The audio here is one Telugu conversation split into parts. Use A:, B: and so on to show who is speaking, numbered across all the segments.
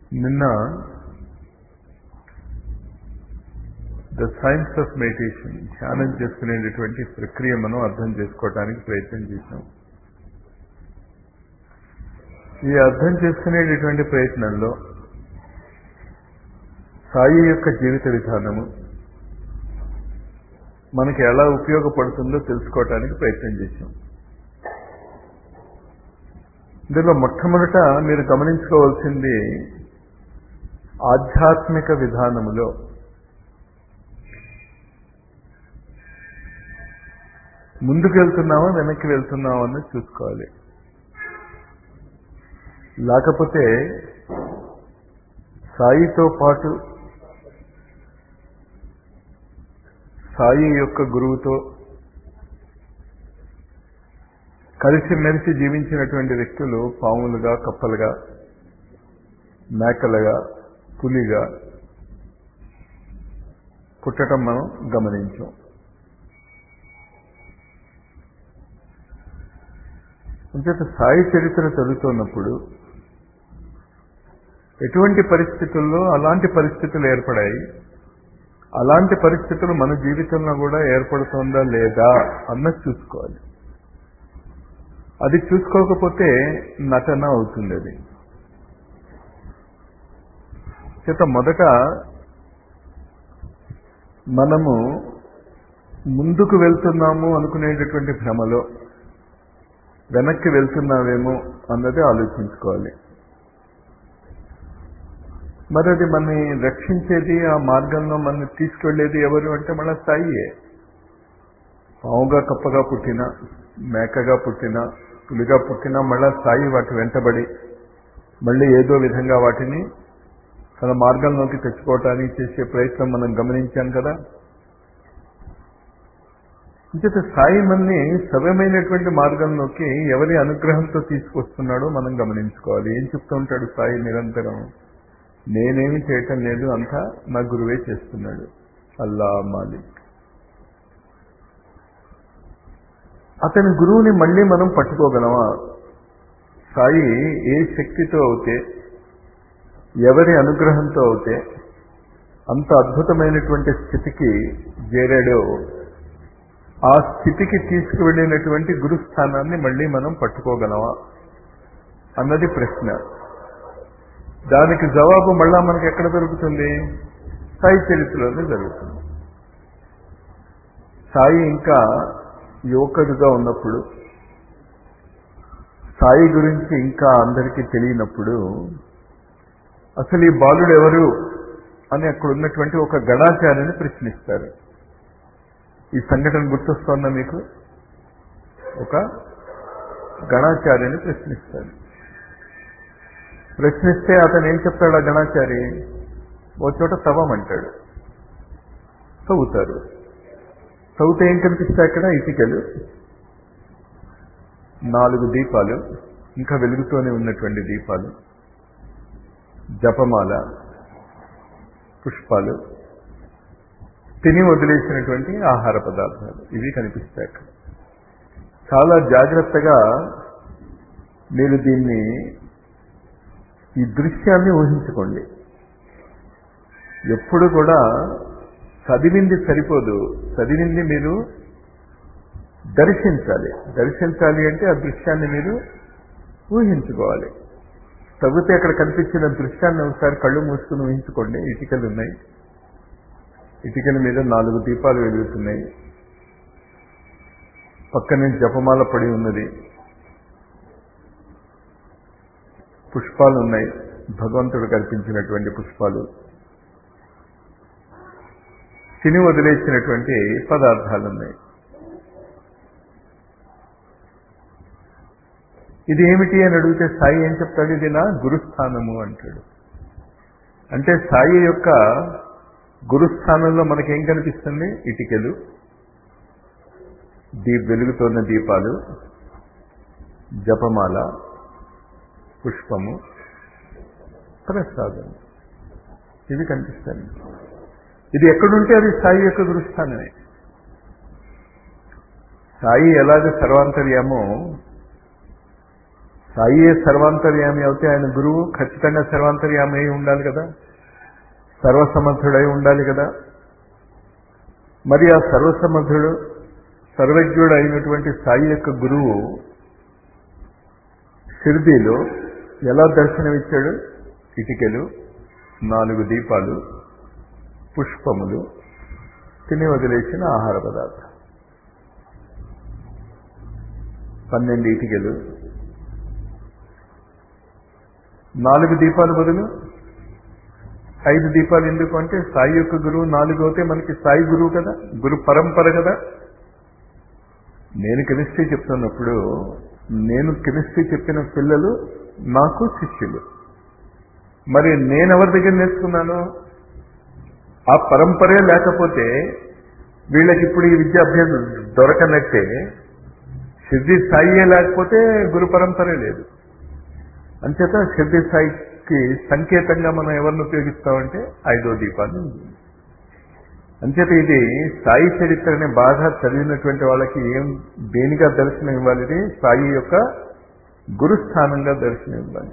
A: నిన్న ద సైన్స్ ఆఫ్ మెడిటేషన్ ధ్యానం చేసుకునేటటువంటి ప్రక్రియ మనం అర్థం చేసుకోవడానికి ప్రయత్నం చేశాం ఈ అర్థం చేసుకునేటటువంటి ప్రయత్నంలో సాయి యొక్క జీవిత విధానము మనకి ఎలా ఉపయోగపడుతుందో తెలుసుకోవటానికి ప్రయత్నం చేశాం ఇందులో మొట్టమొదట మీరు గమనించుకోవాల్సింది ఆధ్యాత్మిక విధానములో ముందుకు వెళ్తున్నామా వెనక్కి వెళ్తున్నామా అన్నది చూసుకోవాలి లేకపోతే సాయితో పాటు సాయి యొక్క గురువుతో కలిసి మెలిసి జీవించినటువంటి వ్యక్తులు పాములుగా కప్పలుగా మేకలుగా పులిగా పుట్టడం మనం గమనించాం అంచేత సాయి చరిత్ర చదువుతున్నప్పుడు ఎటువంటి పరిస్థితుల్లో అలాంటి పరిస్థితులు ఏర్పడాయి అలాంటి పరిస్థితులు మన జీవితంలో కూడా ఏర్పడుతుందా లేదా అన్నది చూసుకోవాలి అది చూసుకోకపోతే నటన అవుతుంది అది చేత మొదట మనము ముందుకు వెళ్తున్నాము అనుకునేటటువంటి భ్రమలో వెనక్కి వెళ్తున్నావేమో అన్నది ఆలోచించుకోవాలి మరి అది మనని రక్షించేది ఆ మార్గంలో మనని తీసుకెళ్లేది ఎవరు అంటే మళ్ళీ సాయియే పావుగా కప్పగా పుట్టిన మేకగా పుట్టిన పులిగా పుట్టిన మళ్ళా సాయి వాటి వెంటబడి మళ్ళీ ఏదో విధంగా వాటిని తన మార్గంలోకి తెచ్చుకోవటానికి చేసే ప్రయత్నం మనం గమనించాం కదా ఇంచేత సాయి మన్ని సవ్యమైనటువంటి మార్గంలోకి ఎవరి అనుగ్రహంతో తీసుకొస్తున్నాడో మనం గమనించుకోవాలి ఏం చెప్తూ ఉంటాడు సాయి నిరంతరం నేనేమి చేయటం లేదు అంతా నా గురువే చేస్తున్నాడు అల్లా మాలిక్ అతని గురువుని మళ్ళీ మనం పట్టుకోగలమా సాయి ఏ శక్తితో అవుతే ఎవరి అనుగ్రహంతో అవుతే అంత అద్భుతమైనటువంటి స్థితికి చేరాడో ఆ స్థితికి తీసుకువెళ్ళినటువంటి గురుస్థానాన్ని మళ్ళీ మనం పట్టుకోగలమా అన్నది ప్రశ్న దానికి జవాబు మళ్ళా మనకి ఎక్కడ దొరుకుతుంది సాయి చరిత్రలోనే జరుగుతుంది సాయి ఇంకా యువకుడుగా ఉన్నప్పుడు సాయి గురించి ఇంకా అందరికీ తెలియనప్పుడు అసలు ఈ బాలుడు ఎవరు అని అక్కడ ఉన్నటువంటి ఒక గణాచార్యని ప్రశ్నిస్తారు ఈ సంఘటన గుర్తొస్తోందా మీకు ఒక గణాచార్యని ప్రశ్నిస్తారు ప్రశ్నిస్తే అతను ఏం చెప్తాడు ఆ గణాచారి ఓ చోట తవ్వమంటాడు తవ్వుతారు తవ్వుతే ఏం కనిపిస్తాయి అక్కడ ఇటుకలు నాలుగు దీపాలు ఇంకా వెలుగుతూనే ఉన్నటువంటి దీపాలు జపమాల పుష్పాలు తిని వదిలేసినటువంటి ఆహార పదార్థాలు ఇవి కనిపిస్తాయి అక్కడ చాలా జాగ్రత్తగా మీరు దీన్ని ఈ దృశ్యాన్ని ఊహించుకోండి ఎప్పుడు కూడా చదివింది సరిపోదు చదివింది మీరు దర్శించాలి దర్శించాలి అంటే ఆ దృశ్యాన్ని మీరు ఊహించుకోవాలి చదివితే అక్కడ కనిపించిన దృశ్యాన్ని ఒకసారి కళ్ళు మూసుకుని ఊహించుకోండి ఇటుకలు ఉన్నాయి ఇటుకల మీద నాలుగు దీపాలు వెలుగుతున్నాయి పక్కనే జపమాల పడి ఉన్నది పుష్పాలు ఉన్నాయి భగవంతుడు కల్పించినటువంటి పుష్పాలు తిని వదిలేసినటువంటి పదార్థాలు ఉన్నాయి ఇది ఏమిటి అని అడిగితే సాయి ఏం చెప్తాడు ఇది నా గురుస్థానము అంటాడు అంటే సాయి యొక్క గురుస్థానంలో మనకేం కనిపిస్తుంది ఇటికెలు దీప్ వెలుగుతున్న దీపాలు జపమాల పుష్పము ప్రసాదం ఇవి కనిపిస్తాయి ఇది ఎక్కడుంటే అది సాయి యొక్క గురుస్థానమే సాయి ఎలాగ సర్వాంతర్యామో సాయి సర్వాంతర్యామి అవుతే ఆయన గురువు ఖచ్చితంగా సర్వాంతర్యామి అయి ఉండాలి కదా సర్వసమర్థుడై ఉండాలి కదా మరి ఆ సర్వసమర్థుడు సర్వజ్ఞుడు అయినటువంటి సాయి యొక్క గురువు షిర్దీలో ఎలా దర్శనమిచ్చాడు ఇటికెలు నాలుగు దీపాలు పుష్పములు తిని వదిలేసిన ఆహార పదార్థం పన్నెండు ఇటికెలు నాలుగు దీపాలు బదులు ఐదు దీపాలు ఎందుకు అంటే సాయి యొక్క గురువు నాలుగు అవుతే మనకి సాయి గురువు కదా గురు పరంపర కదా నేను కెమిస్ట్రీ చెప్తున్నప్పుడు నేను కెమిస్ట్రీ చెప్పిన పిల్లలు నాకు శిష్యులు మరి నేను ఎవరి దగ్గర నేర్చుకున్నాను ఆ పరంపరే లేకపోతే వీళ్ళకి ఇప్పుడు ఈ విద్యాభ్యాసం దొరకనట్టే సిద్ధి స్థాయియే లేకపోతే గురు పరంపరే లేదు అంచేత సిద్ధి స్థాయికి సంకేతంగా మనం ఎవరిని ఉపయోగిస్తామంటే ఐదో దీపాన్ని అంచేత ఇది సాయి చరిత్రని బాగా చదివినటువంటి వాళ్ళకి ఏం దేనిగా దర్శనం ఇవ్వాలి ఇది సాయి యొక్క గురుస్థానంగా దర్శనం ఇవ్వాలి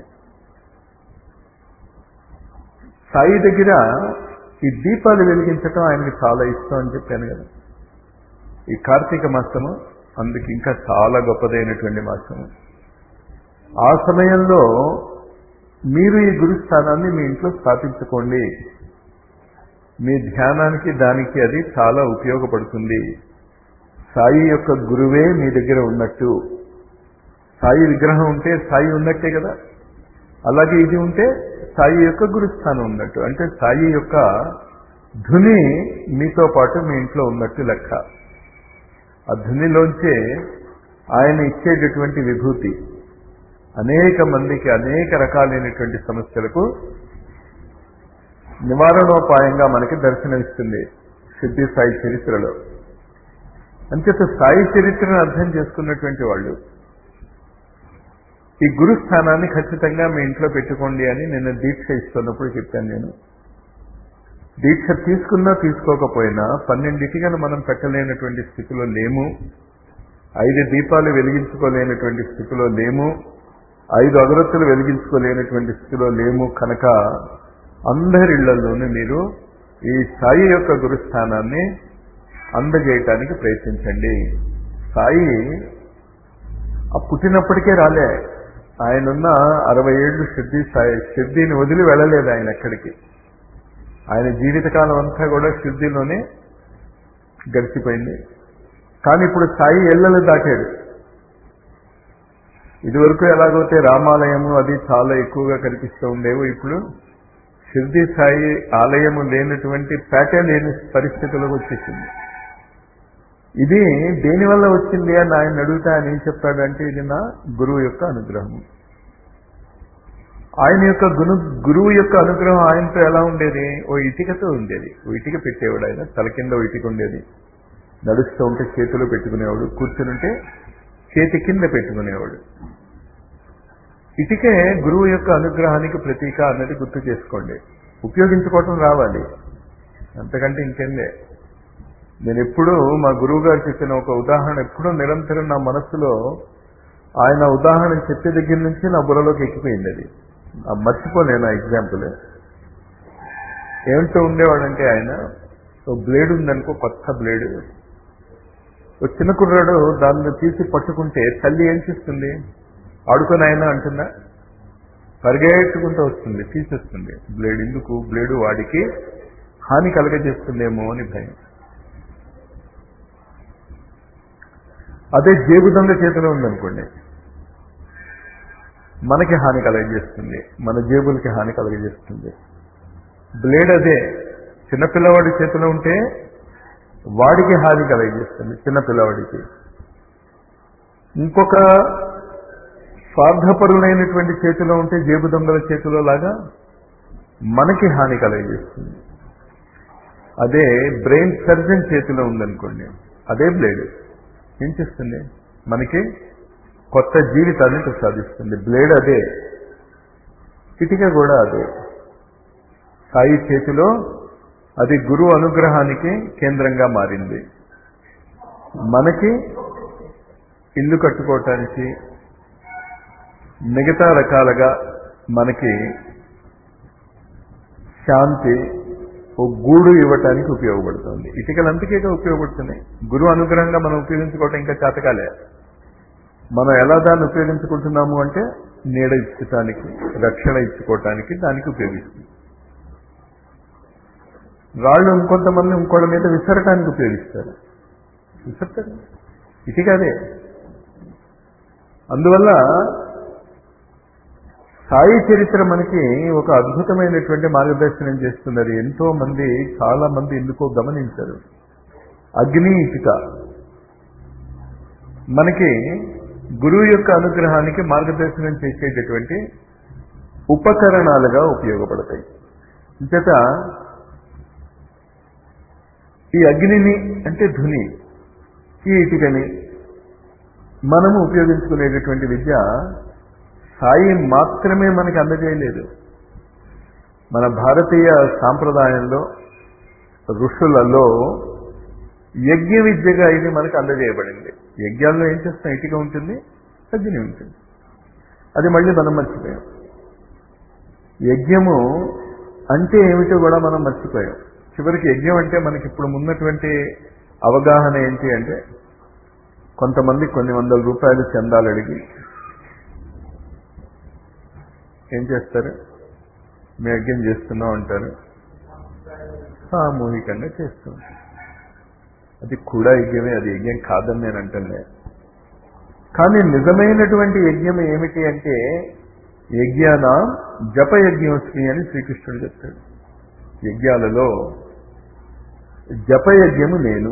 A: సాయి దగ్గర ఈ దీపాలు వెలిగించటం ఆయనకి చాలా ఇష్టం అని చెప్పాను కదా ఈ కార్తీక మాసము అందుకు ఇంకా చాలా గొప్పదైనటువంటి మాసము ఆ సమయంలో మీరు ఈ గురుస్థానాన్ని మీ ఇంట్లో స్థాపించుకోండి మీ ధ్యానానికి దానికి అది చాలా ఉపయోగపడుతుంది సాయి యొక్క గురువే మీ దగ్గర ఉన్నట్టు సాయి విగ్రహం ఉంటే సాయి ఉన్నట్టే కదా అలాగే ఇది ఉంటే సాయి యొక్క గురుస్థానం ఉన్నట్టు అంటే సాయి యొక్క ధుని మీతో పాటు మీ ఇంట్లో ఉన్నట్టు లెక్క ఆ ధునిలోంచే ఆయన ఇచ్చేటటువంటి విభూతి అనేక మందికి అనేక రకాలైనటువంటి సమస్యలకు నివారణోపాయంగా మనకి దర్శనమిస్తుంది సిద్ధి సాయి చరిత్రలో అంచేత సాయి చరిత్రను అర్థం చేసుకున్నటువంటి వాళ్ళు ఈ గురుస్థానాన్ని ఖచ్చితంగా మీ ఇంట్లో పెట్టుకోండి అని నేను దీక్ష ఇస్తున్నప్పుడు చెప్పాను నేను దీక్ష తీసుకున్నా తీసుకోకపోయినా పన్నెండింటికను మనం పెట్టలేనటువంటి స్థితిలో లేము ఐదు దీపాలు వెలిగించుకోలేనటువంటి స్థితిలో లేము ఐదు అగరత్తులు వెలిగించుకోలేనటువంటి స్థితిలో లేము కనుక అందరిళ్లలోనూ మీరు ఈ సాయి యొక్క గురుస్థానాన్ని అందజేయటానికి ప్రయత్నించండి సాయి ఆ పుట్టినప్పటికే రాలే ఆయనున్న అరవై ఏళ్ళు సిద్ధి సాయి సిద్ధిని వదిలి వెళ్ళలేదు ఆయన ఎక్కడికి ఆయన జీవితకాలం అంతా కూడా సిద్ధిలోనే గడిచిపోయింది కానీ ఇప్పుడు సాయి ఎల్లలు దాటాడు ఇదివరకు ఎలాగైతే రామాలయము అది చాలా ఎక్కువగా కనిపిస్తూ ఉండేవో ఇప్పుడు షిర్ది సాయి ఆలయము లేనటువంటి పేటే లేని పరిస్థితులకు వచ్చేసింది ఇది దేనివల్ల వచ్చింది అని ఆయన అడుగుతా ఆయన ఏం చెప్తాడంటే ఇది నా గురువు యొక్క అనుగ్రహం ఆయన యొక్క గురు గురువు యొక్క అనుగ్రహం ఆయనతో ఎలా ఉండేది ఓ ఇటుకతో ఉండేది ఓ ఇటుక పెట్టేవాడు ఆయన తల కింద ఓ ఇటుక ఉండేది నడుస్తూ ఉంటే చేతిలో పెట్టుకునేవాడు కూర్చునుంటే చేతి కింద పెట్టుకునేవాడు ఇటుకే గురువు యొక్క అనుగ్రహానికి ప్రతీక అన్నది గుర్తు చేసుకోండి ఉపయోగించుకోవటం రావాలి అంతకంటే ఇంకేందే నేను ఎప్పుడూ మా గురువు గారు చెప్పిన ఒక ఉదాహరణ ఎప్పుడూ నిరంతరం నా మనస్సులో ఆయన ఉదాహరణ చెప్పే దగ్గర నుంచి నా బుర్రలోకి ఎక్కిపోయింది అది మర్చిపోలేను ఆ ఎగ్జాంపుల్ ఏమిటో ఉండేవాడంటే ఆయన ఓ బ్లేడ్ ఉందనుకో కొత్త బ్లేడ్ ఓ చిన్న కుర్రాడు దాన్ని తీసి పట్టుకుంటే తల్లి ఏం చేస్తుంది ఆడుకొని ఆయన అంటుందా పరిగెట్టుకుంటూ వస్తుంది తీసేస్తుంది బ్లేడ్ ఎందుకు బ్లేడు వాడికి హాని కలగజేస్తుందేమో అని భయం అదే జేబు దొంగ చేతిలో ఉందనుకోండి మనకి హాని కలగజేస్తుంది మన జేబులకి హాని కలగజేస్తుంది బ్లేడ్ అదే చిన్నపిల్లవాడి చేతిలో ఉంటే వాడికి హాని కలగజేస్తుంది చిన్నపిల్లవాడికి ఇంకొక స్వార్థపరులైనటువంటి చేతిలో ఉంటే జేబు దొంగల చేతిలో లాగా మనకి హాని కలగజేస్తుంది అదే బ్రెయిన్ సర్జన్ చేతిలో ఉందనుకోండి అదే బ్లేడ్ ఏం చేస్తుంది మనకి కొత్త జీవితాన్ని ప్రసాదిస్తుంది బ్లేడ్ అదే ఇటుక కూడా అదే సాయి చేతిలో అది గురువు అనుగ్రహానికి కేంద్రంగా మారింది మనకి ఇల్లు కట్టుకోవటానికి మిగతా రకాలుగా మనకి శాంతి ఓ గూడు ఇవ్వటానికి ఉపయోగపడుతుంది ఇటుకలు అంతకేగా ఉపయోగపడుతున్నాయి గురువు అనుగ్రహంగా మనం ఉపయోగించుకోవటం ఇంకా చేతకాలే మనం ఎలా దాన్ని ఉపయోగించుకుంటున్నాము అంటే నీడ ఇచ్చటానికి రక్షణ ఇచ్చుకోవటానికి దానికి ఉపయోగిస్తుంది రాళ్ళు ఇంకొంతమంది ఇంకోళ్ళ మీద విసరటానికి ఉపయోగిస్తారు విసరతారు ఇటుక అదే అందువల్ల సాయి చరిత్ర మనకి ఒక అద్భుతమైనటువంటి మార్గదర్శనం చేస్తున్నది ఎంతో మంది చాలా మంది ఎందుకో గమనించారు అగ్ని ఇటుక మనకి గురువు యొక్క అనుగ్రహానికి మార్గదర్శనం చేసేటటువంటి ఉపకరణాలుగా ఉపయోగపడతాయి ఇంచేత ఈ అగ్నిని అంటే ధుని ఈ ఇటుకని మనము ఉపయోగించుకునేటటువంటి విద్య సాయి మాత్రమే మనకి అందజేయలేదు మన భారతీయ సాంప్రదాయంలో ఋషులలో యజ్ఞ విద్యగా ఇది మనకు అందజేయబడింది యజ్ఞాల్లో ఏం చేస్తాం ఇటుక ఉంటుంది అగ్ని ఉంటుంది అది మళ్ళీ మనం మర్చిపోయాం యజ్ఞము అంటే ఏమిటో కూడా మనం మర్చిపోయాం చివరికి యజ్ఞం అంటే మనకి ఇప్పుడు ఉన్నటువంటి అవగాహన ఏంటి అంటే కొంతమంది కొన్ని వందల రూపాయలు చందాలు అడిగి ఏం చేస్తారు మేము యజ్ఞం చేస్తున్నాం అంటారు సామూహికంగా చేస్తూ ఉంటారు అది కూడా యజ్ఞమే అది యజ్ఞం కాదని నేను అంటలే కానీ నిజమైనటువంటి యజ్ఞం ఏమిటి అంటే యజ్ఞాన జపయజ్ఞోస్మి అని శ్రీకృష్ణుడు చెప్తాడు యజ్ఞాలలో జపయజ్ఞము నేను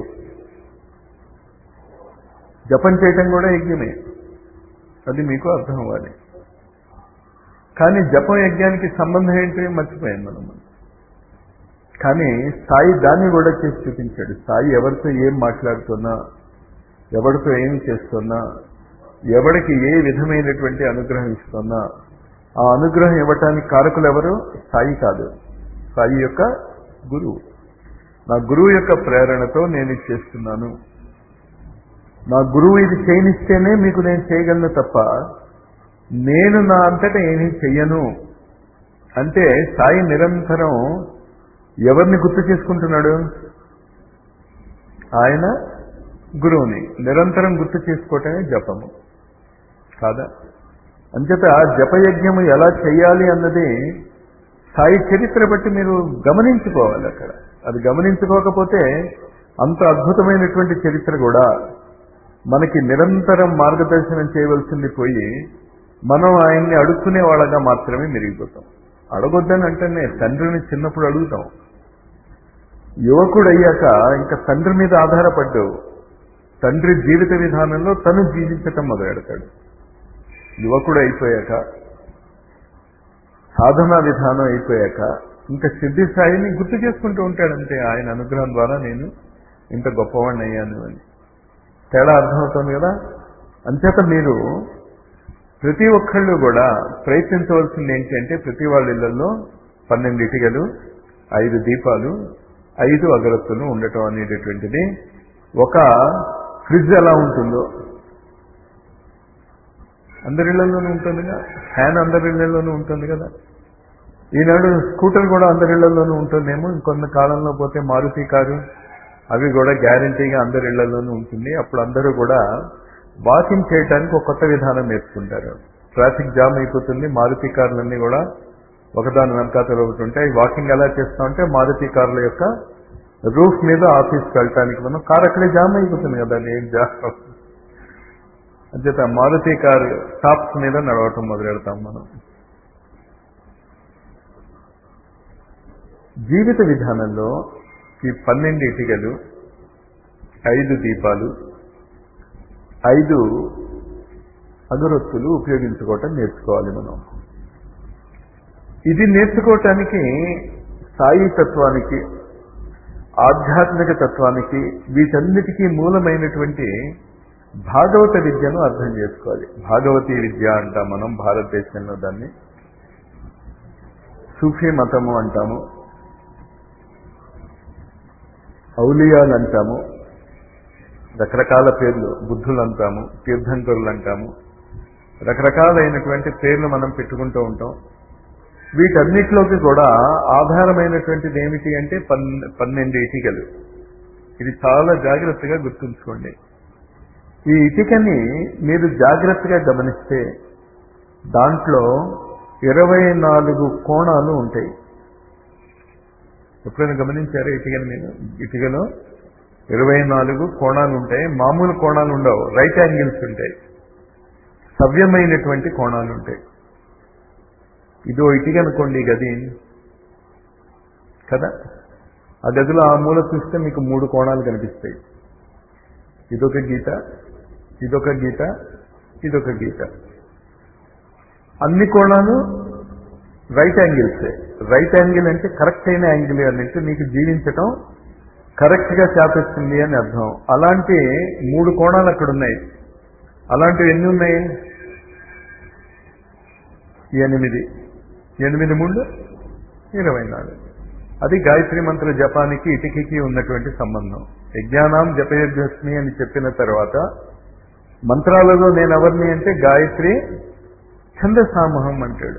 A: జపం చేయటం కూడా యజ్ఞమే అది మీకు అర్థం అవ్వాలి కానీ జపం యజ్ఞానికి సంబంధం ఏంటి మర్చిపోయాం మనం కానీ సాయి దాన్ని కూడా చేసి చూపించాడు సాయి ఎవరితో ఏం మాట్లాడుతున్నా ఎవరితో ఏం చేస్తున్నా ఎవరికి ఏ విధమైనటువంటి అనుగ్రహం ఇస్తున్నా ఆ అనుగ్రహం ఇవ్వటానికి కారకులు ఎవరు సాయి కాదు సాయి యొక్క గురువు నా గురువు యొక్క ప్రేరణతో నేను ఇది చేస్తున్నాను నా గురువు ఇది చేయనిస్తేనే మీకు నేను చేయగలను తప్ప నేను నా అంతటా ఏమీ చెయ్యను అంటే సాయి నిరంతరం ఎవరిని గుర్తు చేసుకుంటున్నాడు ఆయన గురువుని నిరంతరం గుర్తు చేసుకోవటమే జపము కాదా అంచేత జపయజ్ఞము ఎలా చేయాలి అన్నది సాయి చరిత్ర బట్టి మీరు గమనించుకోవాలి అక్కడ అది గమనించుకోకపోతే అంత అద్భుతమైనటువంటి చరిత్ర కూడా మనకి నిరంతరం మార్గదర్శనం చేయవలసింది పోయి మనం ఆయన్ని అడుక్కునే వాళ్ళగా మాత్రమే మెరిగిపోతాం అడగొద్దని అంటేనే తండ్రిని చిన్నప్పుడు అడుగుతాం యువకుడు అయ్యాక ఇంకా తండ్రి మీద ఆధారపడ్డావు తండ్రి జీవిత విధానంలో తను జీవించటం మొదలెడతాడు యువకుడు అయిపోయాక సాధనా విధానం అయిపోయాక ఇంకా సిద్ధి స్థాయిని గుర్తు చేసుకుంటూ ఉంటాడంటే ఆయన అనుగ్రహం ద్వారా నేను ఇంత గొప్పవాడిని అయ్యాను అని తేడా అర్థమవుతుంది కదా అంచేత మీరు ప్రతి ఒక్కళ్ళు కూడా ప్రయత్నించవలసింది ఏంటి అంటే ప్రతి వాళ్ళ ఇళ్లలో పన్నెండు ఇటుకలు ఐదు దీపాలు ఐదు అగరత్తులు ఉండటం అనేటటువంటిది ఒక ఫ్రిడ్జ్ ఎలా ఉంటుందో అందరి ఇళ్లలోనూ ఉంటుందిగా ఫ్యాన్ అందరి ఇళ్లలోనూ ఉంటుంది కదా ఈనాడు స్కూటర్ కూడా అందరి ఇళ్లలోనూ ఉంటుందేమో ఇంకొన్న కాలంలో పోతే మారుతి కారు అవి కూడా గ్యారంటీగా అందరి ఇళ్లలోనూ ఉంటుంది అప్పుడు అందరూ కూడా వాకింగ్ చేయడానికి ఒక కొత్త విధానం నేర్చుకుంటారు ట్రాఫిక్ జామ్ అయిపోతుంది మారుతి కార్లన్నీ కూడా ఒకదాని వెనకాతలు ఒకటి ఉంటాయి వాకింగ్ ఎలా చేస్తామంటే మారుతి కార్ల యొక్క రూఫ్ మీద ఆఫీస్కి వెళ్ళటానికి మనం కార్ అక్కడే జామ్ అయిపోతుంది కదా ఏం జామ్ అంచేత మారుతి కార్ స్టాప్స్ మీద నడవటం మొదలెడతాం మనం జీవిత విధానంలో ఈ పన్నెండు ఇటుకలు ఐదు దీపాలు ఐదు అగరొత్తులు ఉపయోగించుకోవటం నేర్చుకోవాలి మనం ఇది నేర్చుకోవటానికి సాయి తత్వానికి ఆధ్యాత్మిక తత్వానికి వీటన్నిటికీ మూలమైనటువంటి భాగవత విద్యను అర్థం చేసుకోవాలి భాగవతీ విద్య అంటాం మనం భారతదేశంలో దాన్ని సూఫీ మతము అంటాము ఔలియాలు అంటాము రకరకాల పేర్లు బుద్ధులు అంటాము తీర్థంకరులు అంటాము రకరకాలైనటువంటి పేర్లు మనం పెట్టుకుంటూ ఉంటాం వీటన్నిటిలోకి కూడా ఆధారమైనటువంటిది ఏమిటి అంటే పన్ పన్నెండు ఇటికలు ఇది చాలా జాగ్రత్తగా గుర్తుంచుకోండి ఈ ఇటికని మీరు జాగ్రత్తగా గమనిస్తే దాంట్లో ఇరవై నాలుగు కోణాలు ఉంటాయి ఎప్పుడైనా గమనించారా ఇటుకని మీరు ఇటుకలో ఇరవై నాలుగు కోణాలు ఉంటాయి మామూలు కోణాలు ఉండవు రైట్ యాంగిల్స్ ఉంటాయి సవ్యమైనటువంటి కోణాలు ఉంటాయి ఇదో ఇటుక అనుకోండి ఈ గది కదా ఆ గదిలో ఆ మూల చూస్తే మీకు మూడు కోణాలు కనిపిస్తాయి ఇదొక గీత ఇదొక గీత ఇదొక గీత అన్ని కోణాలు రైట్ యాంగిల్సే రైట్ యాంగిల్ అంటే కరెక్ట్ అయిన యాంగిల్ అని అంటే నీకు జీవించటం కరెక్ట్గా చేపిస్తుంది అని అర్థం అలాంటి మూడు కోణాలు అక్కడ ఉన్నాయి అలాంటివి ఎన్ని ఉన్నాయి ఎనిమిది ఎనిమిది మూడు ఇరవై నాలుగు అది గాయత్రి మంత్ర జపానికి ఇటుకకి ఉన్నటువంటి సంబంధం యజ్ఞానం జపయజ్ఞస్మి అని చెప్పిన తర్వాత మంత్రాలలో నేను ఎవరిని అంటే గాయత్రి ఛందసామహం అంటాడు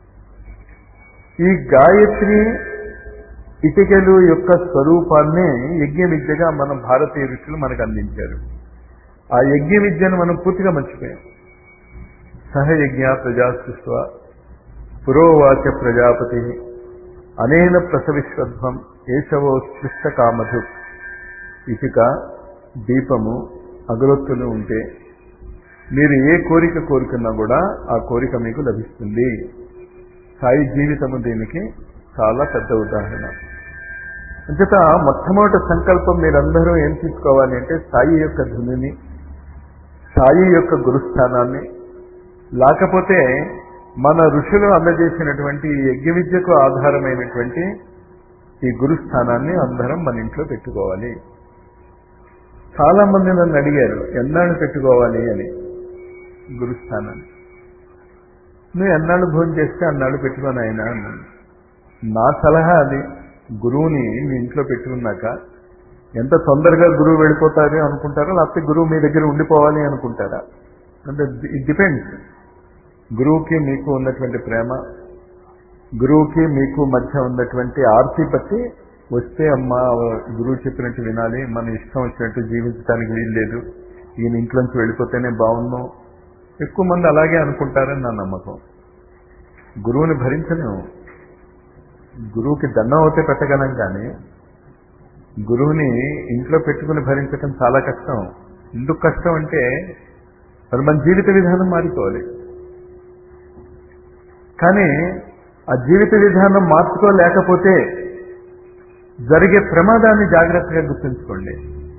A: ఈ గాయత్రి ఇటికలు యొక్క స్వరూపాన్ని యజ్ఞ విద్యగా మన భారతీయ ఋషులు మనకు అందించారు ఆ యజ్ఞ విద్యను మనం పూర్తిగా మర్చిపోయాం సహయజ్ఞ ప్రజా సృష్వ పురోవాచ ప్రజాపతి అనేన ప్రసవిశ్వధ్వం ఏషవో స్పృష్ట కామధు ఇటుక దీపము అగరొత్తులు ఉంటే మీరు ఏ కోరిక కోరుకున్నా కూడా ఆ కోరిక మీకు లభిస్తుంది సాయి జీవితము దీనికి చాలా పెద్ద ఉదాహరణ అంచేత మొట్టమొదటి సంకల్పం మీరందరూ ఏం తీసుకోవాలి అంటే సాయి యొక్క ధునిని సాయి యొక్క గురుస్థానాన్ని లేకపోతే మన ఋషులు అందజేసినటువంటి ఈ యజ్ఞ విద్యకు ఆధారమైనటువంటి ఈ గురుస్థానాన్ని అందరం మన ఇంట్లో పెట్టుకోవాలి చాలా మంది నన్ను అడిగారు ఎన్నాళ్ళు పెట్టుకోవాలి అని గురుస్థానాన్ని నువ్వు ఎన్నాళ్ళు భోజనం చేస్తే అన్నాళ్ళు పెట్టుకొని ఆయన అన్నాను నా సలహా అది గురువుని మీ ఇంట్లో పెట్టుకున్నాక ఎంత తొందరగా గురువు వెళ్ళిపోతారు అనుకుంటారో లేకపోతే గురువు మీ దగ్గర ఉండిపోవాలి అనుకుంటారా అంటే ఇట్ డిపెండ్స్ గురువుకి మీకు ఉన్నటువంటి ప్రేమ గురువుకి మీకు మధ్య ఉన్నటువంటి ఆర్తి బట్టి వస్తే అమ్మ గురువు చెప్పినట్టు వినాలి మన ఇష్టం వచ్చినట్టు జీవించడానికి వీల్లేదు ఈయన ఇంట్లోంచి వెళ్ళిపోతేనే బాగున్నాం ఎక్కువ మంది అలాగే అనుకుంటారని నా నమ్మకం గురువుని భరించలేము గురువుకి దండం అవుతే పెట్టగలం కానీ గురువుని ఇంట్లో పెట్టుకుని భరించడం చాలా కష్టం ఎందుకు కష్టం అంటే మరి మన జీవిత విధానం మారిపోవాలి కానీ ఆ జీవిత విధానం మార్చుకోలేకపోతే జరిగే ప్రమాదాన్ని జాగ్రత్తగా గుర్తుంచుకోండి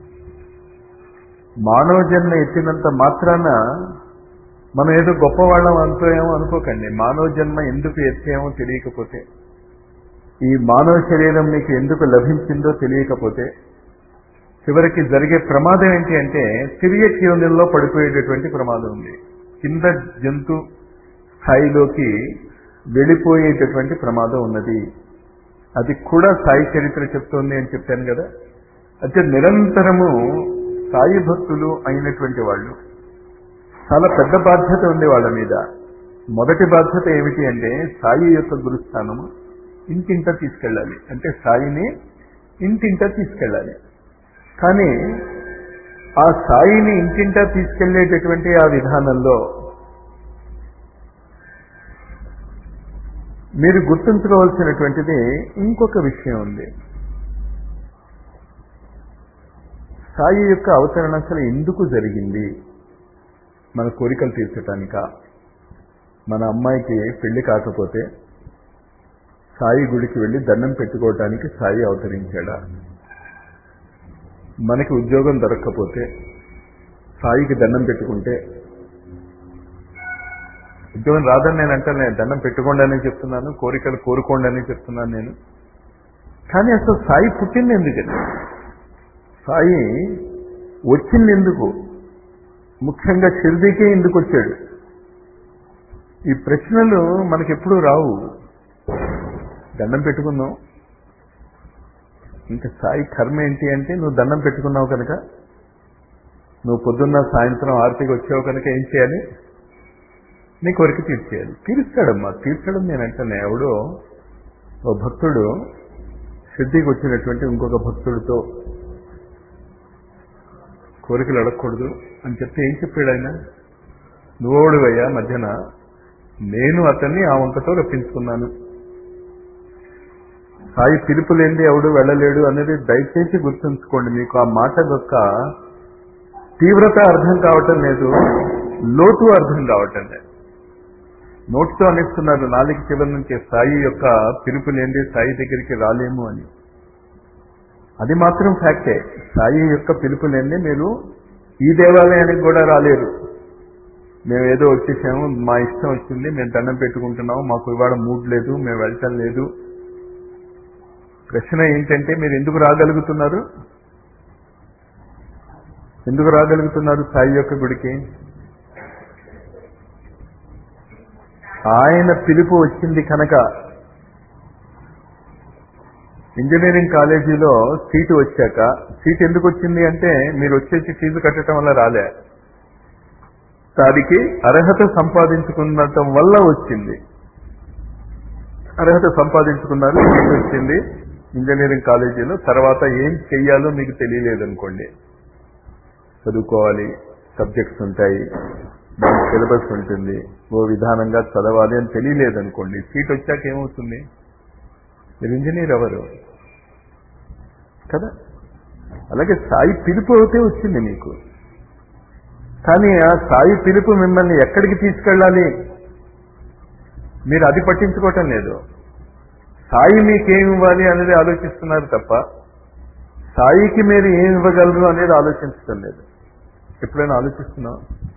A: మానవ జన్మ ఎత్తినంత మాత్రాన మనం ఏదో గొప్పవాళ్ళం అనుకోయేమో అనుకోకండి మానవ జన్మ ఎందుకు ఎత్తామో తెలియకపోతే ఈ మానవ శరీరం మీకు ఎందుకు లభించిందో తెలియకపోతే చివరికి జరిగే ప్రమాదం ఏంటి అంటే తిరిగి యోనిల్లో పడిపోయేటటువంటి ప్రమాదం ఉంది కింద జంతు స్థాయిలోకి వెళ్ళిపోయేటటువంటి ప్రమాదం ఉన్నది అది కూడా సాయి చరిత్ర చెప్తోంది అని చెప్పాను కదా అయితే నిరంతరము సాయి భక్తులు అయినటువంటి వాళ్ళు చాలా పెద్ద బాధ్యత ఉంది వాళ్ళ మీద మొదటి బాధ్యత ఏమిటి అంటే సాయి యొక్క గురుస్థానము ఇంటింట తీసుకెళ్ళాలి అంటే సాయిని ఇంటింట తీసుకెళ్ళాలి కానీ ఆ సాయిని ఇంటింటా తీసుకెళ్లేటటువంటి ఆ విధానంలో మీరు గుర్తుంచుకోవాల్సినటువంటిది ఇంకొక విషయం ఉంది సాయి యొక్క అవతరణ అసలు ఎందుకు జరిగింది మన కోరికలు తీర్చటానిక మన అమ్మాయికి పెళ్లి కాకపోతే సాయి గుడికి వెళ్ళి దండం పెట్టుకోవటానికి సాయి అవతరించాడా మనకి ఉద్యోగం దొరక్కపోతే సాయికి దండం పెట్టుకుంటే ఉద్యోగం రాదని నేను అంటాను దండం పెట్టుకోండి అని చెప్తున్నాను కోరికలు కోరుకోండి అని చెప్తున్నాను నేను కానీ అసలు సాయి పుట్టింది ఎందుకని సాయి వచ్చింది ఎందుకు ముఖ్యంగా షిర్దీకే ఎందుకు వచ్చాడు ఈ ప్రశ్నలు మనకెప్పుడు రావు దండం పెట్టుకున్నావు ఇంకా సాయి కర్మ ఏంటి అంటే నువ్వు దండం పెట్టుకున్నావు కనుక నువ్వు పొద్దున్న సాయంత్రం ఆరతికి వచ్చావు కనుక ఏం చేయాలి నీ కోరిక తీర్చేయాలి తీరుస్తాడమ్మా తీర్చడం నేను అంటాను ఎవడో ఓ భక్తుడు సిద్ధికి వచ్చినటువంటి ఇంకొక భక్తుడితో కోరికలు అడగకూడదు అని చెప్తే ఏం చెప్పాడు ఆయన నువ్వోడువయ్యా మధ్యన నేను అతన్ని ఆ వంకతో రప్పించుకున్నాను సాయి పిలుపు లేనిది ఎవడు వెళ్ళలేడు అనేది దయచేసి గుర్తుంచుకోండి మీకు ఆ మాట యొక్క తీవ్రత అర్థం కావటం లేదు లోతు అర్థం కావటం లేదు నోటితో అనిస్తున్నారు నాలుగు చివరి నుంచి సాయి యొక్క పిలుపు లేనిది సాయి దగ్గరికి రాలేము అని అది మాత్రం ఫ్యాక్టే సాయి యొక్క పిలుపు లేనిది మీరు ఈ దేవాలయానికి కూడా రాలేరు మేము ఏదో వచ్చేసాము మా ఇష్టం వచ్చింది మేము దండం పెట్టుకుంటున్నాము మాకు ఇవాళ మూడ్ లేదు మేము వెళ్ళటం లేదు ప్రశ్న ఏంటంటే మీరు ఎందుకు రాగలుగుతున్నారు ఎందుకు రాగలుగుతున్నారు సాయి యొక్క గుడికి ఆయన పిలుపు వచ్చింది కనుక ఇంజనీరింగ్ కాలేజీలో సీటు వచ్చాక సీట్ ఎందుకు వచ్చింది అంటే మీరు వచ్చేసి ఫీజు కట్టడం వల్ల రాలే దానికి అర్హత సంపాదించుకున్నటం వల్ల వచ్చింది అర్హత సంపాదించుకున్నారు సీట్ వచ్చింది ఇంజనీరింగ్ కాలేజీలో తర్వాత ఏం చెయ్యాలో మీకు తెలియలేదు అనుకోండి చదువుకోవాలి సబ్జెక్ట్స్ ఉంటాయి సిలబస్ ఉంటుంది ఓ విధానంగా చదవాలి అని తెలియలేదు అనుకోండి సీట్ వచ్చాక ఏమవుతుంది మీరు ఇంజనీర్ ఎవరు కదా అలాగే సాయి పిలుపు అయితే వచ్చింది మీకు కానీ ఆ సాయి పిలుపు మిమ్మల్ని ఎక్కడికి తీసుకెళ్ళాలి మీరు అది పట్టించుకోవటం లేదు సాయి మీకేం ఇవ్వాలి అనేది ఆలోచిస్తున్నారు తప్ప సాయికి మీరు ఏం ఇవ్వగలరు అనేది ఆలోచించటం లేదు ఎప్పుడైనా ఆలోచిస్తున్నాం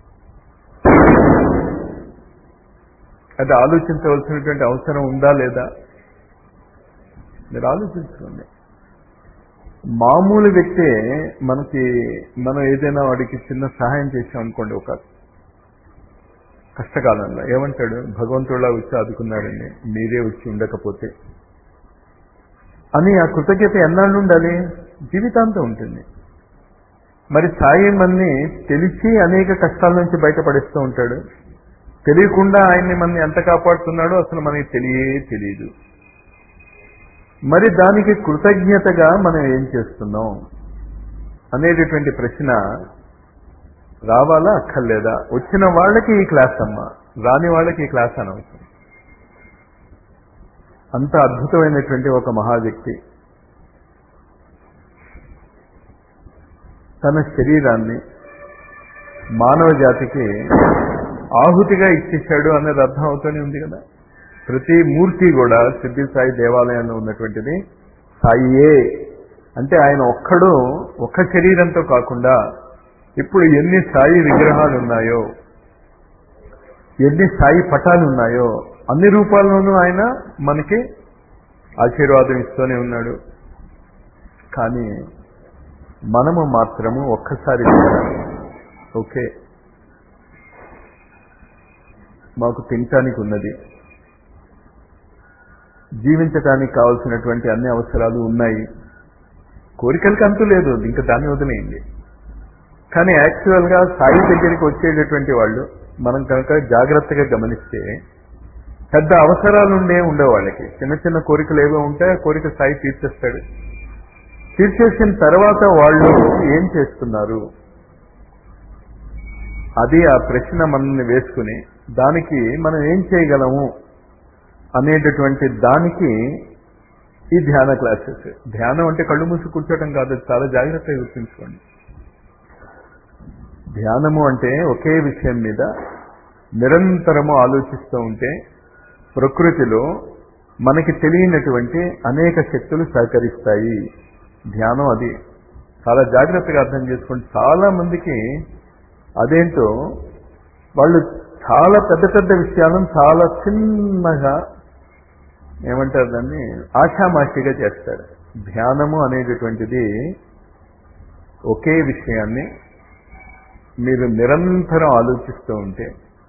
A: అది ఆలోచించవలసినటువంటి అవసరం ఉందా లేదా మీరు ఆలోచించుకోండి మామూలు వ్యక్తే మనకి మనం ఏదైనా వాడికి చిన్న సహాయం చేసాం అనుకోండి ఒక కష్టకాలంలో ఏమంటాడు భగవంతుడిలా వచ్చి ఆదుకున్నాడండి మీరే వచ్చి ఉండకపోతే అని ఆ కృతజ్ఞత ఎన్నాళ్ళు ఉండాలి జీవితాంతం ఉంటుంది మరి సాయి మన్ని తెలిసి అనేక కష్టాల నుంచి బయటపడిస్తూ ఉంటాడు తెలియకుండా ఆయన్ని మన ఎంత కాపాడుతున్నాడో అసలు మనకి తెలియే తెలియదు మరి దానికి కృతజ్ఞతగా మనం ఏం చేస్తున్నాం అనేటటువంటి ప్రశ్న రావాలా అక్కర్లేదా వచ్చిన వాళ్ళకి ఈ క్లాస్ అమ్మా రాని వాళ్ళకి ఈ క్లాస్ అనవసరం అంత అద్భుతమైనటువంటి ఒక మహా వ్యక్తి తన శరీరాన్ని మానవ జాతికి ఆహుతిగా ఇచ్చేశాడు అనేది అర్థం అవుతూనే ఉంది కదా ప్రతి మూర్తి కూడా సిద్ధి సాయి దేవాలయంలో ఉన్నటువంటిది సాయియే అంటే ఆయన ఒక్కడు ఒక్క శరీరంతో కాకుండా ఇప్పుడు ఎన్ని సాయి విగ్రహాలు ఉన్నాయో ఎన్ని సాయి పటాలు ఉన్నాయో అన్ని రూపాల్లోనూ ఆయన మనకి ఆశీర్వాదం ఇస్తూనే ఉన్నాడు కానీ మనము మాత్రము ఒక్కసారి ఓకే మాకు తినటానికి ఉన్నది జీవించటానికి కావలసినటువంటి అన్ని అవసరాలు ఉన్నాయి కోరికలకి అంతు లేదు ఇంకా దాన్ని వదిలేయండి కానీ యాక్చువల్గా సాయి దగ్గరికి వచ్చేటటువంటి వాళ్ళు మనం కనుక జాగ్రత్తగా గమనిస్తే పెద్ద అవసరాలు ఉండే ఉండే వాళ్ళకి చిన్న చిన్న కోరికలు ఏవో ఉంటే ఆ కోరిక సాయి తీర్చేస్తాడు తీర్చేసిన తర్వాత వాళ్ళు ఏం చేస్తున్నారు అది ఆ ప్రశ్న మనల్ని వేసుకుని దానికి మనం ఏం చేయగలము అనేటటువంటి దానికి ఈ ధ్యాన క్లాసెస్ ధ్యానం అంటే కళ్ళు మూసి కూర్చోవడం కాదు చాలా జాగ్రత్తగా గుర్తుంచుకోండి ధ్యానము అంటే ఒకే విషయం మీద నిరంతరము ఆలోచిస్తూ ఉంటే ప్రకృతిలో మనకి తెలియనటువంటి అనేక శక్తులు సహకరిస్తాయి ధ్యానం అది చాలా జాగ్రత్తగా అర్థం చేసుకోండి చాలా మందికి అదేంటో వాళ్ళు చాలా పెద్ద పెద్ద విషయాలను చాలా చిన్నగా ఏమంటారు దాన్ని ఆషామాషిగా చేస్తారు ధ్యానము అనేటటువంటిది ఒకే విషయాన్ని మీరు నిరంతరం ఆలోచిస్తూ ఉంటే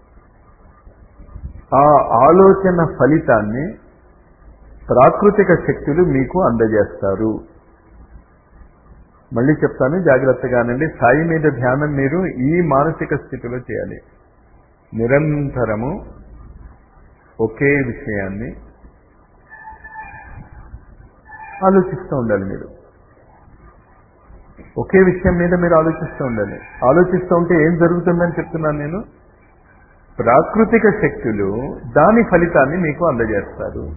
A: ఆ ఆలోచన ఫలితాన్ని ప్రాకృతిక శక్తులు మీకు అందజేస్తారు మళ్ళీ చెప్తాను జాగ్రత్తగానండి సాయి మీద ధ్యానం మీరు ఈ మానసిక స్థితిలో చేయాలి నిరంతరము ఒకే విషయాన్ని ఆలోచిస్తూ ఉండాలి మీరు ఒకే విషయం మీద మీరు ఆలోచిస్తూ ఉండాలి ఆలోచిస్తూ ఉంటే ఏం జరుగుతుందని చెప్తున్నాను నేను ప్రాకృతిక శక్తులు దాని ఫలితాన్ని మీకు అందజేస్తారు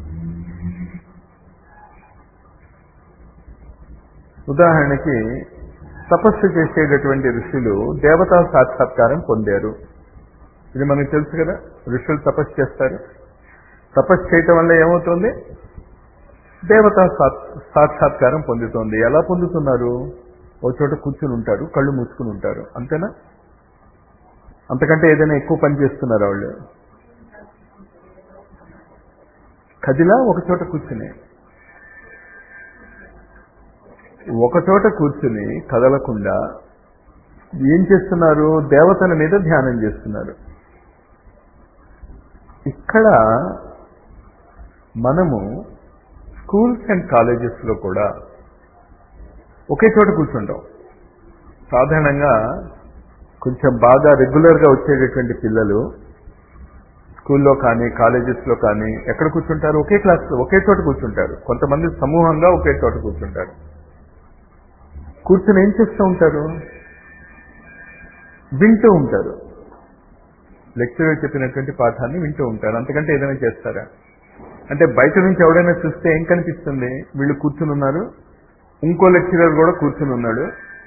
A: ఉదాహరణకి తపస్సు చేసేటటువంటి ఋషులు దేవతా సాక్షాత్కారం పొందారు ఇది మనకు తెలుసు కదా ఋషులు తపస్సు చేస్తారు తపస్సు చేయటం వల్ల ఏమవుతుంది దేవతా సాక్షాత్కారం పొందుతోంది ఎలా పొందుతున్నారు ఒక చోట కూర్చుని ఉంటారు కళ్ళు మూసుకుని ఉంటారు అంతేనా అంతకంటే ఏదైనా ఎక్కువ పని చేస్తున్నారు వాళ్ళు కదిలా ఒక చోట కూర్చుని ఒక చోట కూర్చుని కదలకుండా ఏం చేస్తున్నారు దేవతల మీద ధ్యానం చేస్తున్నారు ఇక్కడ మనము స్కూల్స్ అండ్ కాలేజెస్లో కూడా ఒకే చోట కూర్చుంటాం సాధారణంగా కొంచెం బాగా రెగ్యులర్గా వచ్చేటటువంటి పిల్లలు స్కూల్లో కానీ కాలేజెస్లో కానీ ఎక్కడ కూర్చుంటారు ఒకే క్లాస్లో ఒకే చోట కూర్చుంటారు కొంతమంది సమూహంగా ఒకే చోట కూర్చుంటారు కూర్చుని ఏం చేస్తూ ఉంటారు వింటూ ఉంటారు లెక్చరర్ చెప్పినటువంటి పాఠాన్ని వింటూ ఉంటారు అంతకంటే ఏదైనా చేస్తారా అంటే బయట నుంచి ఎవడైనా చూస్తే ఏం కనిపిస్తుంది వీళ్ళు కూర్చుని ఉన్నారు ఇంకో లెక్చరర్ కూడా కూర్చుని ఉన్నాడు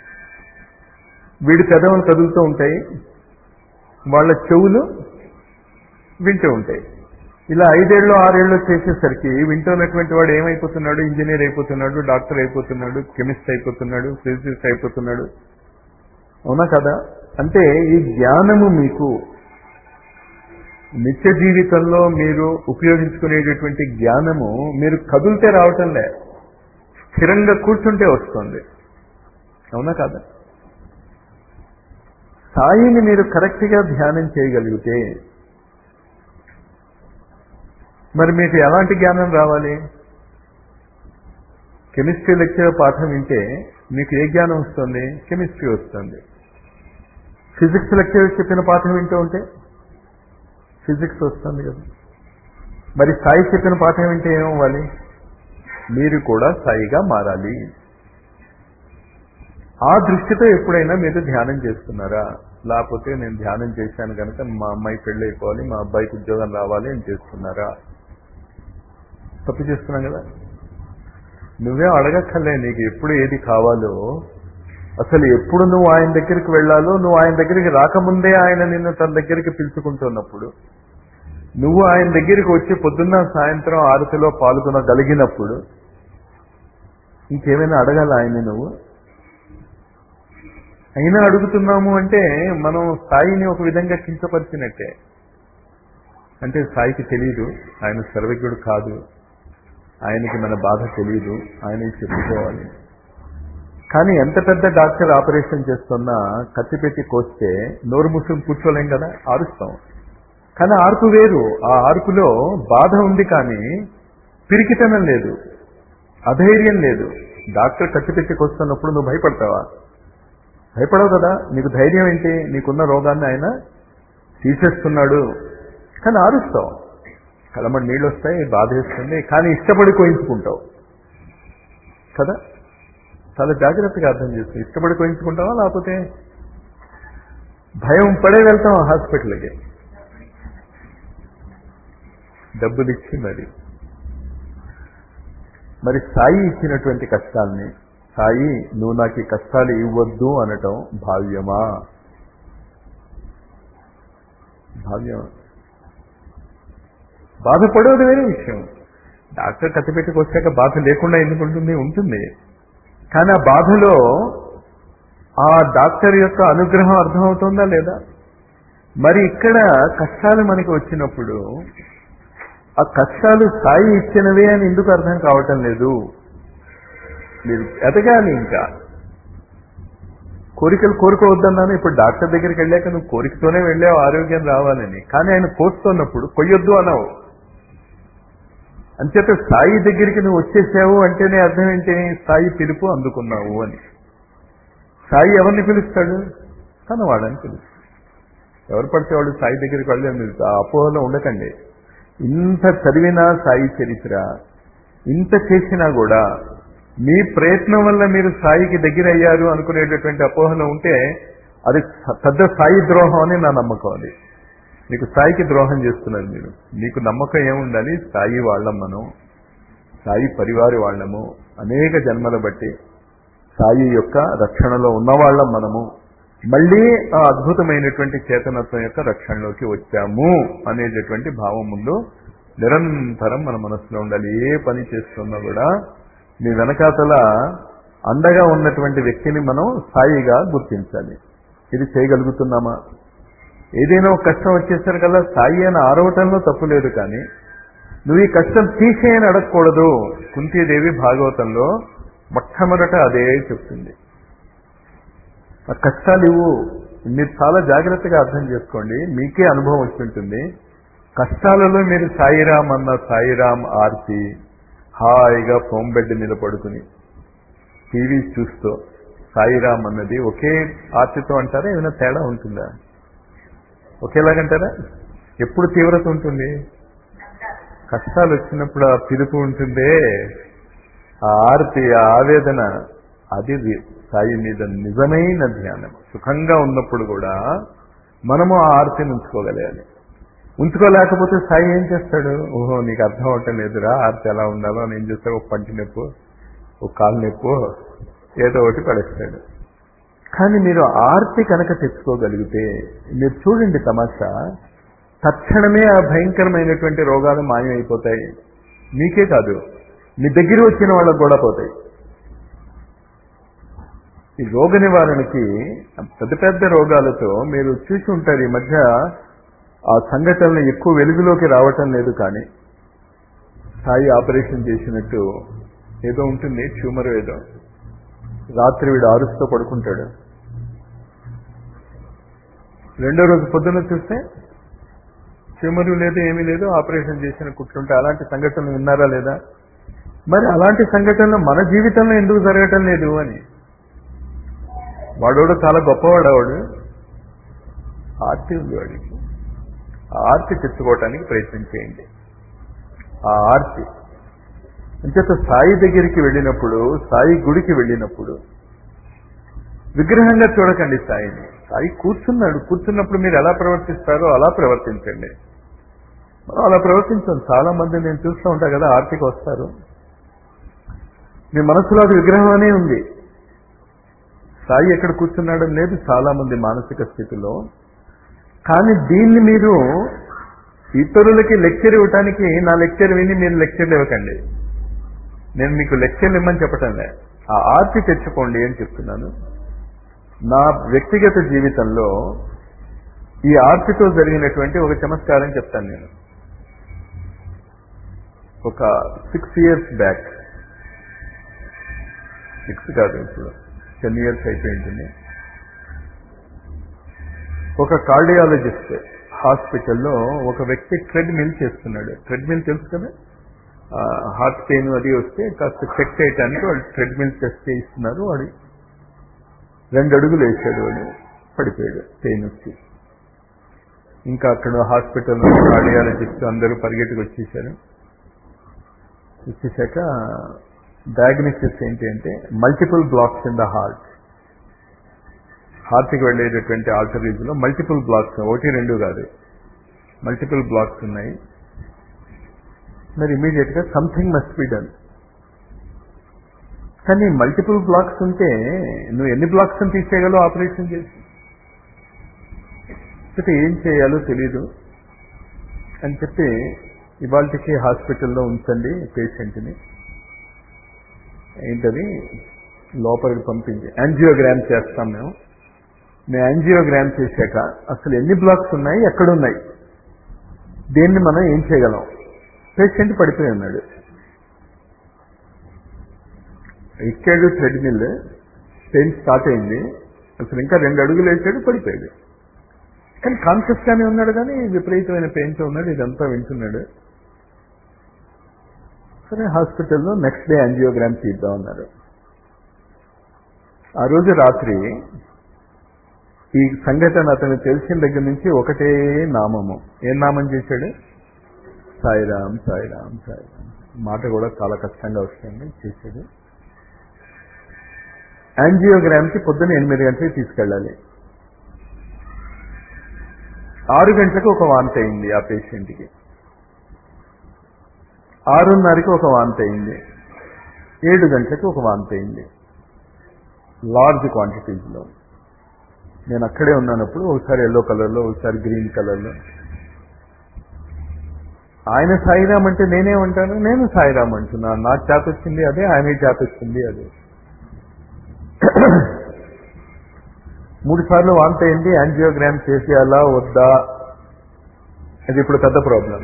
A: వీడి పెదవులు కదులుతూ ఉంటాయి వాళ్ళ చెవులు వింటూ ఉంటాయి ఇలా ఐదేళ్ళు ఆరేళ్ళు చేసేసరికి వింటున్నటువంటి వాడు ఏమైపోతున్నాడు ఇంజనీర్ అయిపోతున్నాడు డాక్టర్ అయిపోతున్నాడు కెమిస్ట్ అయిపోతున్నాడు ఫిజిసిస్ట్ అయిపోతున్నాడు అవునా కదా అంటే ఈ జ్ఞానము మీకు నిత్య జీవితంలో మీరు ఉపయోగించుకునేటటువంటి జ్ఞానము మీరు కదులుతే రావటంలే స్థిరంగా కూర్చుంటే వస్తుంది అవునా కాదా సాయిని మీరు కరెక్ట్గా ధ్యానం చేయగలిగితే మరి మీకు ఎలాంటి జ్ఞానం రావాలి కెమిస్ట్రీ లెక్చర్ పాఠం వింటే మీకు ఏ జ్ఞానం వస్తుంది కెమిస్ట్రీ వస్తుంది ఫిజిక్స్ లెక్చర్ చెప్పిన పాఠం వింటూ ఉంటే ఫిజిక్స్ వస్తుంది కదా మరి సాయి చెప్పిన పాఠం వింటే ఏమవ్వాలి మీరు కూడా సాయిగా మారాలి ఆ దృష్టితో ఎప్పుడైనా మీరు ధ్యానం చేస్తున్నారా లేకపోతే నేను ధ్యానం చేశాను కనుక మా అమ్మాయి పెళ్ళి అయిపోవాలి మా అబ్బాయికి ఉద్యోగం రావాలి అని చేస్తున్నారా తప్పు చేస్తున్నాం కదా నువ్వే అడగక్కర్లే నీకు ఎప్పుడు ఏది కావాలో అసలు ఎప్పుడు నువ్వు ఆయన దగ్గరికి వెళ్ళాలో నువ్వు ఆయన దగ్గరికి రాకముందే ఆయన నిన్ను తన దగ్గరికి పిలుచుకుంటున్నప్పుడు నువ్వు ఆయన దగ్గరికి వచ్చి పొద్దున్న సాయంత్రం ఆరతిలో పాల్గొనగలిగినప్పుడు ఇంకేమైనా అడగాల ఆయన్ని నువ్వు అయినా అడుగుతున్నాము అంటే మనం స్థాయిని ఒక విధంగా కించపరిచినట్టే అంటే స్థాయికి తెలియదు ఆయన సర్వజ్ఞుడు కాదు ఆయనకి మన బాధ తెలియదు ఆయనకి చెప్పుకోవాలి కానీ ఎంత పెద్ద డాక్టర్ ఆపరేషన్ చేస్తున్నా కత్తి పెట్టి కోస్తే నోరు మూసుకుని కూర్చోలేం కదా ఆరుస్తాం కానీ ఆర్పు వేరు ఆ ఆర్పులో బాధ ఉంది కానీ పిరికితనం లేదు అధైర్యం లేదు డాక్టర్ కత్తి పెట్టి కోస్తున్నప్పుడు నువ్వు భయపడతావా భయపడవు కదా నీకు ధైర్యం ఏంటి నీకున్న రోగాన్ని ఆయన తీసేస్తున్నాడు కానీ ఆరుస్తావు కలమడి నీళ్ళు వస్తాయి బాధ వేస్తుంది కానీ ఇష్టపడి కోయించుకుంటావు కదా చాలా జాగ్రత్తగా అర్థం చేసుకో ఇష్టపడి కోయించుకుంటావా లేకపోతే భయం పడే వెళ్తాం హాస్పిటల్కి డబ్బులు ఇచ్చి మరి మరి సాయి ఇచ్చినటువంటి కష్టాల్ని సాయి నువ్వు నాకు ఈ కష్టాలు ఇవ్వద్దు అనటం భావ్యమా భావ్యమా బాధపడేది వేరే విషయం డాక్టర్ కత్తిపెట్టుకు వచ్చాక బాధ లేకుండా ఎందుకు ఉంటుంది ఉంటుంది కానీ ఆ బాధలో ఆ డాక్టర్ యొక్క అనుగ్రహం అర్థమవుతుందా లేదా మరి ఇక్కడ కష్టాలు మనకి వచ్చినప్పుడు ఆ కష్టాలు సాయి ఇచ్చినవే అని ఎందుకు అర్థం కావటం లేదు మీరు ఎదగాలి ఇంకా కోరికలు కోరుకోవద్దన్నాను ఇప్పుడు డాక్టర్ దగ్గరికి వెళ్ళాక నువ్వు కోరికతోనే వెళ్ళావు ఆరోగ్యం రావాలని కానీ ఆయన కోస్తున్నప్పుడు కొయ్యొద్దు అన్నావు అంచేత సాయి దగ్గరికి నువ్వు వచ్చేసావు అంటేనే అర్థం ఏంటి సాయి పిలుపు అందుకున్నావు అని సాయి ఎవరిని పిలుస్తాడు తన వాడని పిలుస్తాడు ఎవరు పడితే వాళ్ళు సాయి దగ్గరికి వెళ్ళలేదు మీరు ఆ అపోహలో ఉండకండి ఇంత చదివినా సాయి చరిత్ర ఇంత చేసినా కూడా మీ ప్రయత్నం వల్ల మీరు సాయికి దగ్గర అయ్యారు అనుకునేటటువంటి అపోహలో ఉంటే అది పెద్ద సాయి ద్రోహం అని నా నమ్మకం అది మీకు సాయికి ద్రోహం చేస్తున్నారు మీరు మీకు నమ్మకం ఏముండాలి సాయి వాళ్ళం మనం సాయి పరివారి వాళ్ళము అనేక జన్మల బట్టి సాయి యొక్క రక్షణలో ఉన్నవాళ్ళం మనము మళ్ళీ ఆ అద్భుతమైనటువంటి చేతనత్వం యొక్క రక్షణలోకి వచ్చాము అనేటటువంటి భావం ముందు నిరంతరం మన మనసులో ఉండాలి ఏ పని చేస్తున్నా కూడా మీ వెనకాతల అండగా ఉన్నటువంటి వ్యక్తిని మనం సాయిగా గుర్తించాలి ఇది చేయగలుగుతున్నామా ఏదైనా ఒక కష్టం వచ్చేసరి కదా సాయి అని ఆరవటంలో తప్పు లేదు కానీ నువ్వు ఈ కష్టం తీసేయని అడగకూడదు కుంతీదేవి భాగవతంలో మొట్టమొదట అదే చెప్తుంది ఆ కష్టాలు ఇవ్వు మీరు చాలా జాగ్రత్తగా అర్థం చేసుకోండి మీకే అనుభవం వచ్చుంటుంది కష్టాలలో మీరు సాయిరామ్ అన్న సాయిరామ్ ఆర్తి హాయిగా ఫోమ్ బెడ్ మీద పడుకుని టీవీ చూస్తూ సాయిరామ్ అన్నది ఒకే ఆర్తితో అంటారా ఏమైనా తేడా ఉంటుందా ఒకేలాగంటారా ఎప్పుడు తీవ్రత ఉంటుంది కష్టాలు వచ్చినప్పుడు ఆ పిలుపు ఉంటుందే ఆ ఆర్తి ఆ ఆవేదన అది సాయి మీద నిజమైన ధ్యానం సుఖంగా ఉన్నప్పుడు కూడా మనము ఆ ఆర్తిని ఉంచుకోగలగాలి ఉంచుకోలేకపోతే సాయి ఏం చేస్తాడు ఓహో నీకు అర్థం అవటం లేదురా ఆర్తి ఎలా ఉండాలో నేను చేస్తే ఒక పంటి నొప్పు ఒక కాలు నొప్పు ఏదో ఒకటి పడేస్తాడు కానీ మీరు ఆర్తి కనుక తెచ్చుకోగలిగితే మీరు చూడండి తమాషా తక్షణమే ఆ భయంకరమైనటువంటి రోగాలు మాయమైపోతాయి మీకే కాదు మీ దగ్గర వచ్చిన వాళ్ళకు కూడా పోతాయి ఈ రోగ నివారణకి పెద్ద పెద్ద రోగాలతో మీరు చూసి ఉంటారు ఈ మధ్య ఆ సంఘటనలు ఎక్కువ వెలుగులోకి రావటం లేదు కానీ సాయి ఆపరేషన్ చేసినట్టు ఏదో ఉంటుంది ట్యూమర్ ఏదో రాత్రి వీడు ఆరుస్తూ పడుకుంటాడు రెండో రోజు పొద్దున్న చూస్తే ట్యూమరు లేదు ఏమీ లేదు ఆపరేషన్ చేసిన కుట్లుంటే అలాంటి సంఘటనలు విన్నారా లేదా మరి అలాంటి సంఘటనలు మన జీవితంలో ఎందుకు జరగటం లేదు అని వాడోడు చాలా గొప్పవాడు వాడు ఆర్తి ఉంది వాడికి ఆ ఆర్తి తెచ్చుకోవటానికి ప్రయత్నం చేయండి ఆ ఆర్తి అంచేత సాయి దగ్గరికి వెళ్ళినప్పుడు సాయి గుడికి వెళ్ళినప్పుడు విగ్రహంగా చూడకండి సాయిని సాయి కూర్చున్నాడు కూర్చున్నప్పుడు మీరు ఎలా ప్రవర్తిస్తారో అలా ప్రవర్తించండి మనం అలా ప్రవర్తించాం చాలా మంది నేను చూస్తూ ఉంటా కదా ఆర్తికి వస్తారు మీ మనసులో అది విగ్రహం అనే ఉంది సాయి ఎక్కడ కూర్చున్నాడని లేదు చాలా మంది మానసిక స్థితిలో కానీ దీన్ని మీరు ఇతరులకి లెక్చర్ ఇవ్వటానికి నా లెక్చర్ విని మీరు లెక్చర్లు ఇవ్వకండి నేను మీకు లెక్చర్లు ఇమ్మని చెప్పటంలే ఆ ఆర్తి తెచ్చుకోండి అని చెప్తున్నాను నా వ్యక్తిగత జీవితంలో ఈ ఆర్తితో జరిగినటువంటి ఒక చమత్కారం చెప్తాను నేను ఒక సిక్స్ ఇయర్స్ బ్యాక్ సిక్స్ కాదు ఇప్పుడు టెన్ ఇయర్స్ అయిపోయింటుంది ఒక కార్డియాలజిస్ట్ హాస్పిటల్లో ఒక వ్యక్తి ట్రెడ్మిల్ చేస్తున్నాడు ట్రెడ్మిల్ తెలుసు కదా హార్ట్ పెయిన్ అది వస్తే కాస్త చెక్ చేయడానికి వాళ్ళు ట్రెడ్మిల్ టెస్ట్ చేయిస్తున్నారు వాడు రెండు అడుగులు వేసాడు వాడు పడిపోయాడు పెయిన్ వచ్చి ఇంకా అక్కడ హాస్పిటల్లో కార్డియాలజిస్ట్ అందరూ పరిగెట్టుకు వచ్చేసారు వచ్చేసాక డయాగ్నోసిస్ ఏంటి అంటే multiple blocks in the heart హార్ట్కి వెళ్ళేటటువంటి ఆర్టరీస్లో మల్టిపుల్ బ్లాక్స్ ఒకటి రెండు కాదు మల్టిపుల్ బ్లాక్స్ ఉన్నాయి మరి ఇమీడియట్ గా సంథింగ్ మస్ట్ బి డన్ కానీ మల్టిపుల్ బ్లాక్స్ ఉంటే నువ్వు ఎన్ని బ్లాక్స్ తీసేయగలవు ఆపరేషన్ చేసి అయితే ఏం చేయాలో తెలీదు అని చెప్పి ఇవాళకి హాస్పిటల్లో ఉంచండి పేషెంట్ని ఏంటది లోపలికి పంపించి యాంజియోగ్రామ్ చేస్తాం మేము మేము యాంజియోగ్రామ్ చేశాక అసలు ఎన్ని బ్లాక్స్ ఉన్నాయి ఎక్కడున్నాయి దేన్ని మనం ఏం చేయగలం పేషెంట్ పడిపోయి ఉన్నాడు ఎక్కాడు ట్రెడ్మిల్ పెయిన్ స్టార్ట్ అయింది అసలు ఇంకా రెండు అడుగులు వేసాడు పడిపోయాడు కానీ కాన్షియస్ గానే ఉన్నాడు కానీ విపరీతమైన పెయిన్తో ఉన్నాడు ఇదంతా వింటున్నాడు సరే హాస్పిటల్లో నెక్స్ట్ డే యాంజియోగ్రామ్ తీద్దాం అన్నారు ఆ రోజు రాత్రి ఈ సంఘటన అతను తెలిసిన దగ్గర నుంచి ఒకటే నామము ఏం నామం చేశాడు సాయిరామ్ సాయిరామ్ సాయిరామ్ మాట కూడా చాలా కష్టంగా వస్తుంది చేశాడు యాంజియోగ్రామ్కి పొద్దున్న ఎనిమిది గంటలకు తీసుకెళ్ళాలి ఆరు గంటలకు ఒక వాంతి అయింది ఆ పేషెంట్కి ఆరున్నరకి ఒక వాంతి అయింది ఏడు గంటలకు ఒక వాంతి అయింది లార్జ్ క్వాంటిటీస్లో నేను అక్కడే ఉన్నానప్పుడు ఒకసారి ఎల్లో కలర్లో ఒకసారి గ్రీన్ కలర్లో ఆయన సాయిరామ్ అంటే నేనేమంటాను నేను సాయిరామ్ అంటున్నాను నాకు చేత వచ్చింది అదే ఆయన చేత వచ్చింది అదే మూడు సార్లు వాంతి అయింది యాంజియోగ్రామ్ చేసేయాలా వద్దా అది ఇప్పుడు పెద్ద ప్రాబ్లమ్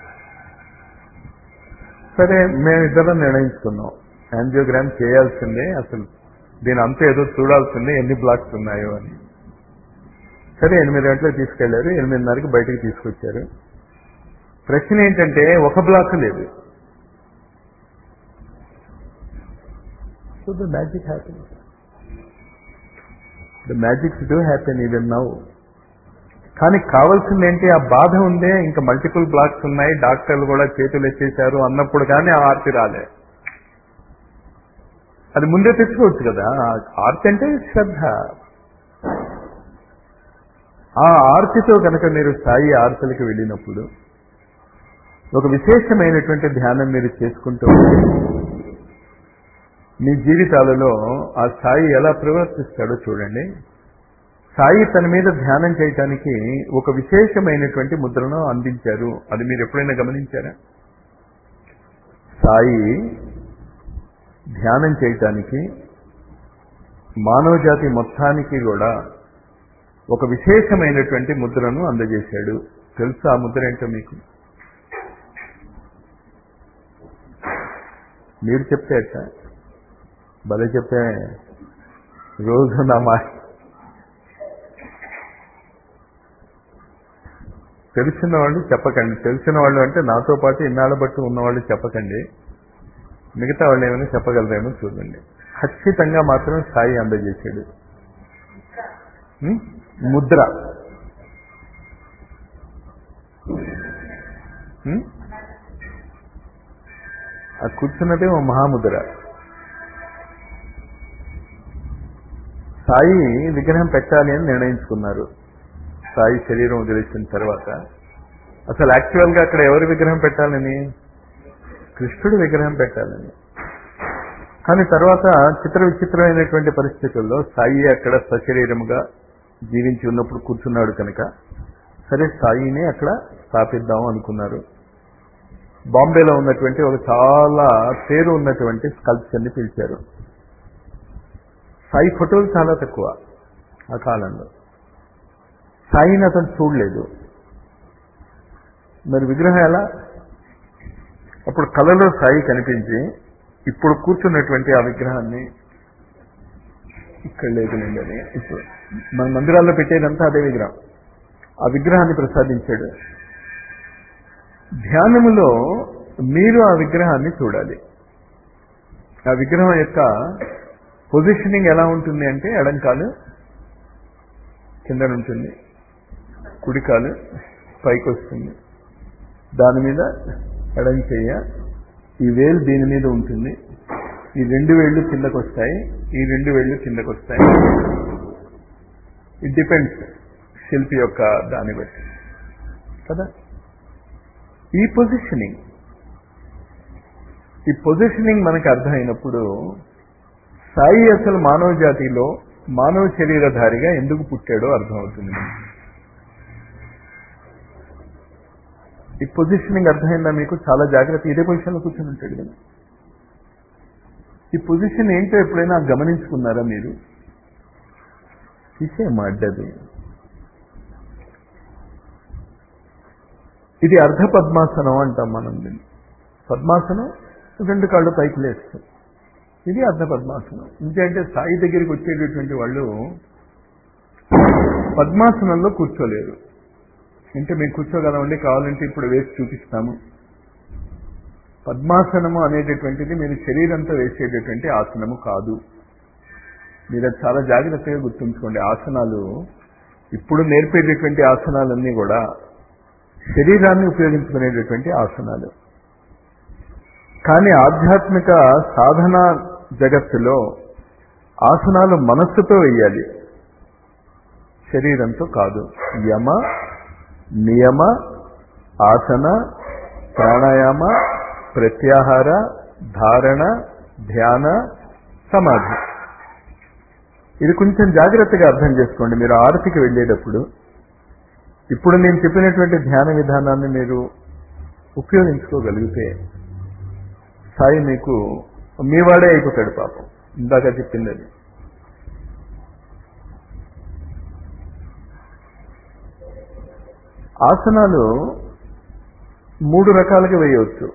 A: సరే మేమిద్దరం నిర్ణయించుకున్నాం యాంజియోగ్రామ్ చేయాల్సిందే అసలు దీని అంతా ఏదో చూడాల్సిందే ఎన్ని బ్లాక్స్ ఉన్నాయో అని సరే ఎనిమిది గంటలకు తీసుకెళ్లారు ఎనిమిదిన్నరకి బయటకు తీసుకొచ్చారు ప్రశ్న ఏంటంటే ఒక బ్లాక్ లేదు so the magic happy the magics do happen even now కానీ కావాల్సింది ఏంటి ఆ బాధ ఉందే ఇంకా మల్టిపుల్ బ్లాక్స్ ఉన్నాయి డాక్టర్లు కూడా చేతులు ఎత్తేసారు అన్నప్పుడు కానీ ఆ ఆర్తి రాలే అది ముందే తెచ్చుకోవచ్చు కదా ఆర్తి అంటే శ్రద్ధ ఆ ఆర్తితో కనుక మీరు స్థాయి ఆర్తలకు వెళ్ళినప్పుడు ఒక విశేషమైనటువంటి ధ్యానం మీరు చేసుకుంటూ మీ జీవితాలలో ఆ స్థాయి ఎలా ప్రవర్తిస్తాడో చూడండి సాయి తన మీద ధ్యానం చేయటానికి ఒక విశేషమైనటువంటి ముద్రను అందించారు అది మీరు ఎప్పుడైనా గమనించారా సాయి ధ్యానం చేయటానికి మానవ జాతి మొత్తానికి కూడా ఒక విశేషమైనటువంటి ముద్రను అందజేశాడు తెలుసా ఆ ముద్ర ఏంటో మీకు మీరు చెప్తే అట్ట భలే చెప్తే రోజు నా మా తెలిసిన వాళ్ళు చెప్పకండి తెలిసిన వాళ్ళు అంటే నాతో పాటు ఇన్నాళ్ళ బట్టి ఉన్నవాళ్ళు చెప్పకండి మిగతా వాళ్ళు ఏమైనా చెప్పగలరేమో చూడండి ఖచ్చితంగా మాత్రం సాయి అందజేశాడు ఉం? ముద్ర ఉం? ఆ కూర్చున్నదే ఓ మహాముద్ర సాయి విగ్రహం పెట్టాలి అని నిర్ణయించుకున్నారు సాయి శరీరం వదిలేసిన తర్వాత అసలు యాక్చువల్గా అక్కడ ఎవరి విగ్రహం పెట్టాలని కృష్ణుడి విగ్రహం పెట్టాలని కానీ తర్వాత చిత్ర విచిత్రమైనటువంటి పరిస్థితుల్లో సాయి అక్కడ సశరీరముగా జీవించి ఉన్నప్పుడు కూర్చున్నాడు కనుక సరే సాయిని అక్కడ స్థాపిద్దాం అనుకున్నారు బాంబేలో ఉన్నటువంటి ఒక చాలా పేరు ఉన్నటువంటి స్కల్ప్చర్ని పిలిచారు సాయి ఫోటోలు చాలా తక్కువ ఆ కాలంలో సాయిని అతను చూడలేదు మరి విగ్రహం ఎలా అప్పుడు కళలో సాయి కనిపించి ఇప్పుడు కూర్చున్నటువంటి ఆ విగ్రహాన్ని ఇక్కడ లేదులేండి అని ఇప్పుడు మన మందిరాల్లో పెట్టేదంతా అదే విగ్రహం ఆ విగ్రహాన్ని ప్రసాదించాడు ధ్యానములో మీరు ఆ విగ్రహాన్ని చూడాలి ఆ విగ్రహం యొక్క పొజిషనింగ్ ఎలా ఉంటుంది అంటే ఎడంకాలు కింద ఉంటుంది కుడికాలు పైకి వస్తుంది దాని మీద ఎడం చెయ్య ఈ వేలు దీని మీద ఉంటుంది ఈ రెండు వేళ్ళు కిందకు వస్తాయి ఈ రెండు వేళ్ళు కిందకు వస్తాయి ఇట్ డిపెండ్స్ శిల్పి యొక్క దాన్ని బట్టి కదా ఈ పొజిషనింగ్ ఈ పొజిషనింగ్ మనకు అర్థమైనప్పుడు సాయి అసలు మానవ జాతిలో మానవ శరీరధారిగా ఎందుకు పుట్టాడో అర్థమవుతుంది మనకి. ఈ పొజిషనింగ్ అర్థమైందా మీకు చాలా జాగ్రత్త ఇదే పొజిషన్లో కూర్చొని ఉంటాడు కదా ఈ పొజిషన్ ఏంటో ఎప్పుడైనా గమనించుకున్నారా మీరు తీసేయమ్మా అడ్డది ఇది అర్ధ పద్మాసనం అంటాం మనం దీన్ని పద్మాసనం రెండు కాళ్ళు పైకి లేస్తాం ఇది అర్ధ పద్మాసనం ఇంకేంటే సాయి దగ్గరికి వచ్చేటటువంటి వాళ్ళు పద్మాసనంలో కూర్చోలేరు అంటే మేము కూర్చోగలమండి కావాలంటే ఇప్పుడు వేసి చూపిస్తాము పద్మాసనము అనేటటువంటిది మీరు శరీరంతో వేసేటటువంటి ఆసనము కాదు మీరు అది చాలా జాగ్రత్తగా గుర్తుంచుకోండి ఆసనాలు ఇప్పుడు నేర్పేటటువంటి ఆసనాలన్నీ కూడా శరీరాన్ని ఉపయోగించుకునేటటువంటి ఆసనాలు కానీ ఆధ్యాత్మిక సాధన జగత్తులో ఆసనాలు మనస్సుతో వేయాలి శరీరంతో కాదు యమ నియమ ఆసన ప్రాణాయామ ప్రత్యాహార ధారణ ధ్యాన సమాధి ఇది కొంచెం జాగ్రత్తగా అర్థం చేసుకోండి మీరు ఆరతికి వెళ్ళేటప్పుడు ఇప్పుడు నేను చెప్పినటువంటి ధ్యాన విధానాన్ని మీరు ఉపయోగించుకోగలిగితే సాయి మీకు మీ వాడే అయిపోతాడు పాపం ఇందాక చెప్పింది అది ఆసనాలు మూడు రకాలుగా వేయవచ్చు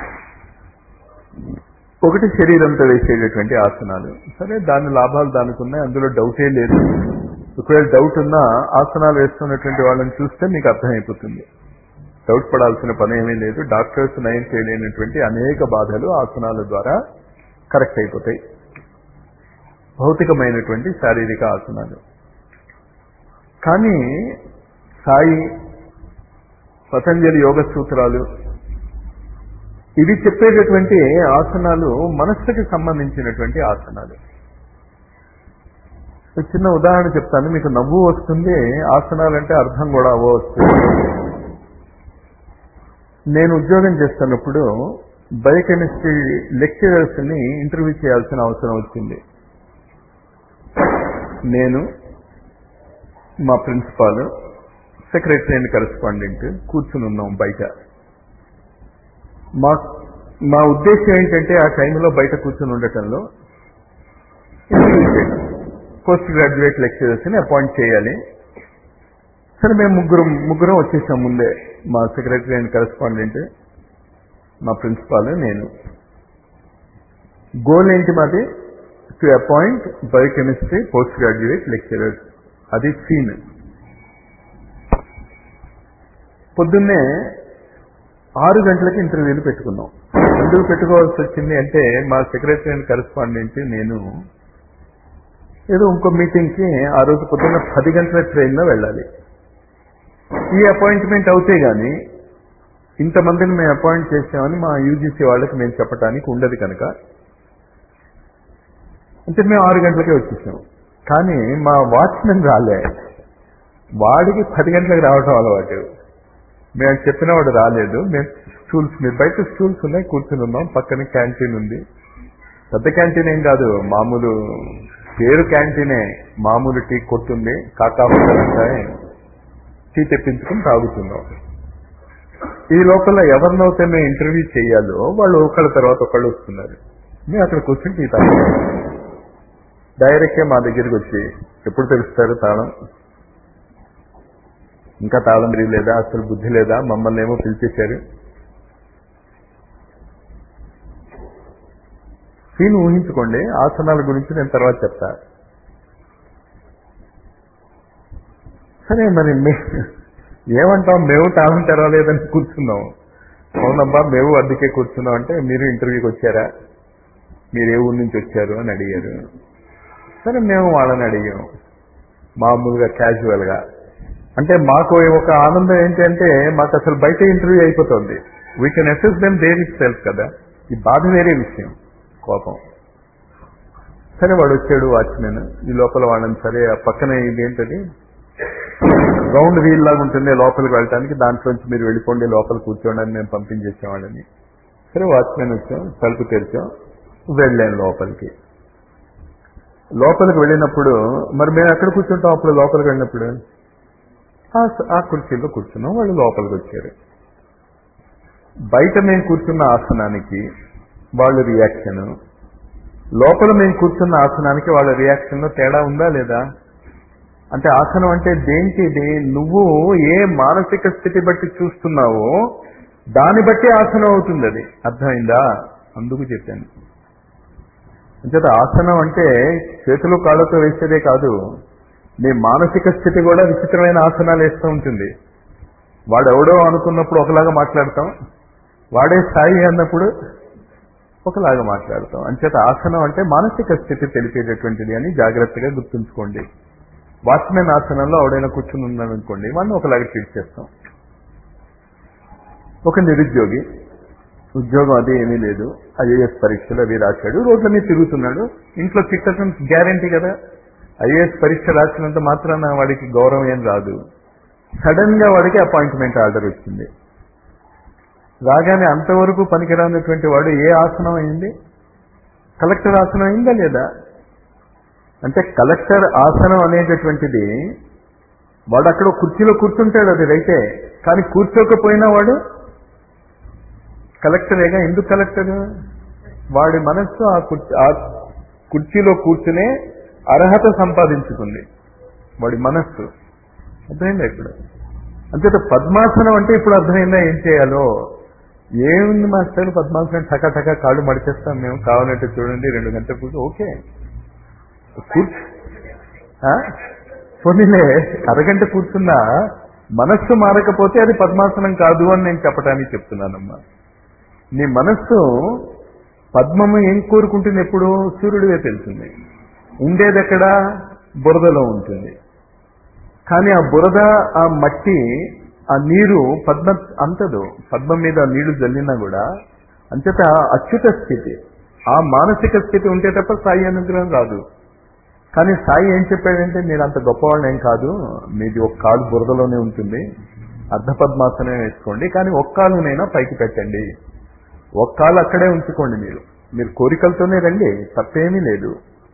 A: ఒకటి శరీరంతో వేసేటటువంటి ఆసనాలు సరే దాని లాభాలు దానికి ఉన్నాయి అందులో డౌటే లేదు ఒకవేళ డౌట్ ఉన్నా ఆసనాలు వేస్తున్నటువంటి వాళ్ళని చూస్తే మీకు అర్థమైపోతుంది డౌట్ పడాల్సిన పని ఏమీ లేదు డాక్టర్స్ నయం చేయలేనటువంటి అనేక బాధలు ఆసనాల ద్వారా కరెక్ట్ అయిపోతాయి భౌతికమైనటువంటి శారీరక ఆసనాలు కానీ సాయి పతంజలి యోగ సూత్రాలు ఇవి చెప్పేటటువంటి ఆసనాలు మనస్సుకి సంబంధించినటువంటి ఆసనాలు ఒక చిన్న ఉదాహరణ చెప్తాను మీకు నవ్వు వస్తుంది ఆసనాలంటే అర్థం కూడా అవ్వ వస్తుంది నేను ఉద్యోగం చేస్తున్నప్పుడు బయోకెమిస్ట్రీ లెక్చరర్స్ ని ఇంటర్వ్యూ చేయాల్సిన అవసరం వచ్చింది నేను మా ప్రిన్సిపాల్ సెక్రటరీ అండ్ కరెస్పాండెంట్ కూర్చుని ఉన్నాం బయట మా మా ఉద్దేశం ఏంటంటే ఆ టైంలో బయట కూర్చుని ఉండటంలో పోస్ట్ గ్రాడ్యుయేట్ లెక్చరర్స్ని అపాయింట్ చేయాలి సరే మేము ముగ్గురం ముగ్గురం వచ్చేసాం ముందే మా సెక్రటరీ అండ్ కరెస్పాండెంట్ మా ప్రిన్సిపాల్ నేను గోల్ ఏంటి మాది to appoint biochemistry post graduate lecturers అది సీన్ పొద్దున్నే ఆరు గంటలకి ఇంటర్వ్యూలు పెట్టుకున్నాం ఎందుకు పెట్టుకోవాల్సి వచ్చింది అంటే మా సెక్రటరీ అండ్ కరెస్పాండెంట్ నేను ఏదో ఇంకో మీటింగ్కి ఆ రోజు పొద్దున్న పది గంటల ట్రైన్లో వెళ్ళాలి ఈ అపాయింట్మెంట్ అవుతే గాని ఇంతమందిని మేము అపాయింట్ చేసామని మా యూజీసీ వాళ్ళకి మేము చెప్పడానికి ఉండదు కనుక అంటే మేము ఆరు గంటలకే వచ్చేసాం కానీ మా వాచ్మెన్ రాలే వాడికి పది గంటలకు రావటం అలవాటు మేము చెప్పిన వాడు రాలేదు మేము స్టూల్స్ మీద బయట స్టూల్స్ ఉన్నాయి కూర్చుని ఉన్నాం పక్కన క్యాంటీన్ ఉంది పెద్ద క్యాంటీన్ ఏం కాదు మామూలు పేరు క్యాంటీనే మామూలు టీ కొట్టుంది కాకా అంటే టీ తెప్పించుకుని తాగుతున్నాం ఈ లోపల ఎవరినైతే మేము ఇంటర్వ్యూ చేయాలో వాళ్ళు ఒకళ్ళ తర్వాత ఒకళ్ళు వస్తున్నారు మేము అక్కడ కూర్చొని టీ తాగుతాం డైరెక్ట్గా మా దగ్గరికి వచ్చి ఎప్పుడు తెలుస్తారు తాళం ఇంకా తాళం లేదా అసలు బుద్ధి లేదా మమ్మల్ని ఏమో పిలిచేశారు సీన్ ఊహించుకోండి ఆసనాల గురించి నేను తర్వాత చెప్తా సరే మరి ఏమంటాం మేము తాళం తెరవలేదని కూర్చున్నాం అవునబ్బా మేము అద్దెకే కూర్చున్నాం అంటే మీరు ఇంటర్వ్యూకి వచ్చారా మీరు ఏ ఊరి నుంచి వచ్చారు అని అడిగారు సరే మేము వాళ్ళని అడిగాం మామూలుగా క్యాజువల్గా అంటే మాకు ఒక ఆనందం ఏంటి అంటే మాకు అసలు బయట ఇంటర్వ్యూ అయిపోతుంది we can assess them there itself కదా ఈ బాధ వేరే విషయం కోపం సరే వాడు వచ్చాడు వాచ్మెన్ ఈ లోపల వాళ్ళని సరే ఆ పక్కన ఇదేంటది రౌండ్ వీల్ లాగా ఉంటుంది లోపలికి వెళ్ళటానికి దాంట్లోంచి మీరు వెళ్ళిపోండి లోపల కూర్చోండి అని మేము పంపించేసాం వాళ్ళని సరే వాచ్మెన్ వచ్చాం తలుపు తెరిచాం వెళ్ళాను లోపలికి లోపలికి వెళ్ళినప్పుడు మరి మేము ఎక్కడ కూర్చుంటాం అప్పుడు లోపలికి వెళ్ళినప్పుడు ఆ కుర్చీలో కూర్చున్నాం వాళ్ళు లోపలికి వచ్చారు బయట మేము కూర్చున్న ఆసనానికి వాళ్ళ రియాక్షన్ లోపల మేము కూర్చున్న ఆసనానికి వాళ్ళ రియాక్షన్ లో తేడా ఉందా లేదా అంటే ఆసనం అంటే దేంటిది నువ్వు ఏ మానసిక స్థితి బట్టి చూస్తున్నావో దాన్ని బట్టి ఆసనం అవుతుంది అది అర్థమైందా అందుకు చెప్పాను అంచేత ఆసనం అంటే చేతులు కాళ్ళతో వేసేదే కాదు నీ మానసిక స్థితి కూడా విచిత్రమైన ఆసనాలు వేస్తూ ఉంటుంది వాడు ఎవడో అనుకున్నప్పుడు ఒకలాగా మాట్లాడతాం వాడే స్థాయి అన్నప్పుడు ఒకలాగా మాట్లాడతాం అంచేత ఆసనం అంటే మానసిక స్థితి తెలిపేటటువంటిది అని జాగ్రత్తగా గుర్తుంచుకోండి వాచ్మెన్ ఆసనంలో ఎవడైనా కూర్చుని ఉన్నాడు అనుకోండి వాడిని ఒకలాగా ట్రీట్ చేస్తాం ఒక నిరుద్యోగి ఉద్యోగం అది ఏమీ లేదు ఐఏఎస్ పరీక్షలు అవి రాశాడు రోడ్ల మీద తిరుగుతున్నాడు ఇంట్లో తిట్టడం గ్యారంటీ కదా ఐఏఎస్ పరీక్ష రాసినంత మాత్రాన వాడికి గౌరవం ఏం రాదు సడన్ గా వాడికి అపాయింట్మెంట్ ఆర్డర్ వచ్చింది రాగానే అంతవరకు పనికిరానటువంటి వాడు ఏ ఆసనం అయింది కలెక్టర్ ఆసనం అయిందా లేదా అంటే కలెక్టర్ ఆసనం అనేటటువంటిది వాడు అక్కడ కుర్చీలో కూర్చుంటాడు అది రైతే కానీ కూర్చోకపోయినా వాడు కలెక్టరేగా ఎందుకు కలెక్టర్ వాడి మనస్సు ఆ కుర్చీ ఆ కుర్చీలో కూర్చునే అర్హత సంపాదించుకుంది వాడి మనస్సు అర్థమైందా ఇప్పుడు అంతేత పద్మాసనం అంటే ఇప్పుడు అర్థమైందా ఏం చేయాలో ఏముంది మాస్టర్ పద్మాసనం టకా టకా కాళ్ళు మడిచేస్తాం మేము కావాలంటే చూడండి రెండు గంటల కూర్చో ఓకే కూర్చు ఆ? పోనీలే అరగంట కూర్చున్నా మనస్సు మారకపోతే అది పద్మాసనం కాదు అని నేను చెప్పడానికి చెప్తున్నానమ్మా నీ మనస్సు పద్మము ఏం కోరుకుంటుంది ఎప్పుడు సూర్యుడివే తెలుస్తుంది ఉండేది ఎక్కడ బురదలో ఉంటుంది కానీ ఆ బురద ఆ మట్టి ఆ నీరు పద్మ అంతదు పద్మం మీద ఆ నీళ్లు జల్లినా కూడా అంతేత అచ్యుత స్థితి ఆ మానసిక స్థితి ఉంటే తప్ప సాయి అనుగ్రహం రాదు కానీ సాయి ఏం చెప్పాడంటే మీరు అంత గొప్పవాళ్ళని ఏం కాదు మీది ఒక కాలు బురదలోనే ఉంటుంది అర్ధ పద్మాసనం వేసుకోండి కానీ ఒక్క కాలునైనా పైకి పెట్టండి ఒక్క కాలు అక్కడే ఉంచుకోండి మీరు మీరు కోరికలతోనే రండి తప్పేమీ లేదు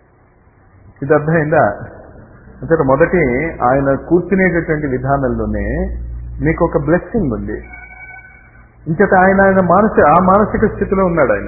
A: ఇది అర్థమైందా అంటే మొదటి ఆయన కూర్చునేటటువంటి విధానంలోనే మీకు ఒక బ్లెస్సింగ్ ఉంది ఇంచేత ఆయన ఆయన మానసిక ఆ మానసిక స్థితిలో ఉన్నాడు ఆయన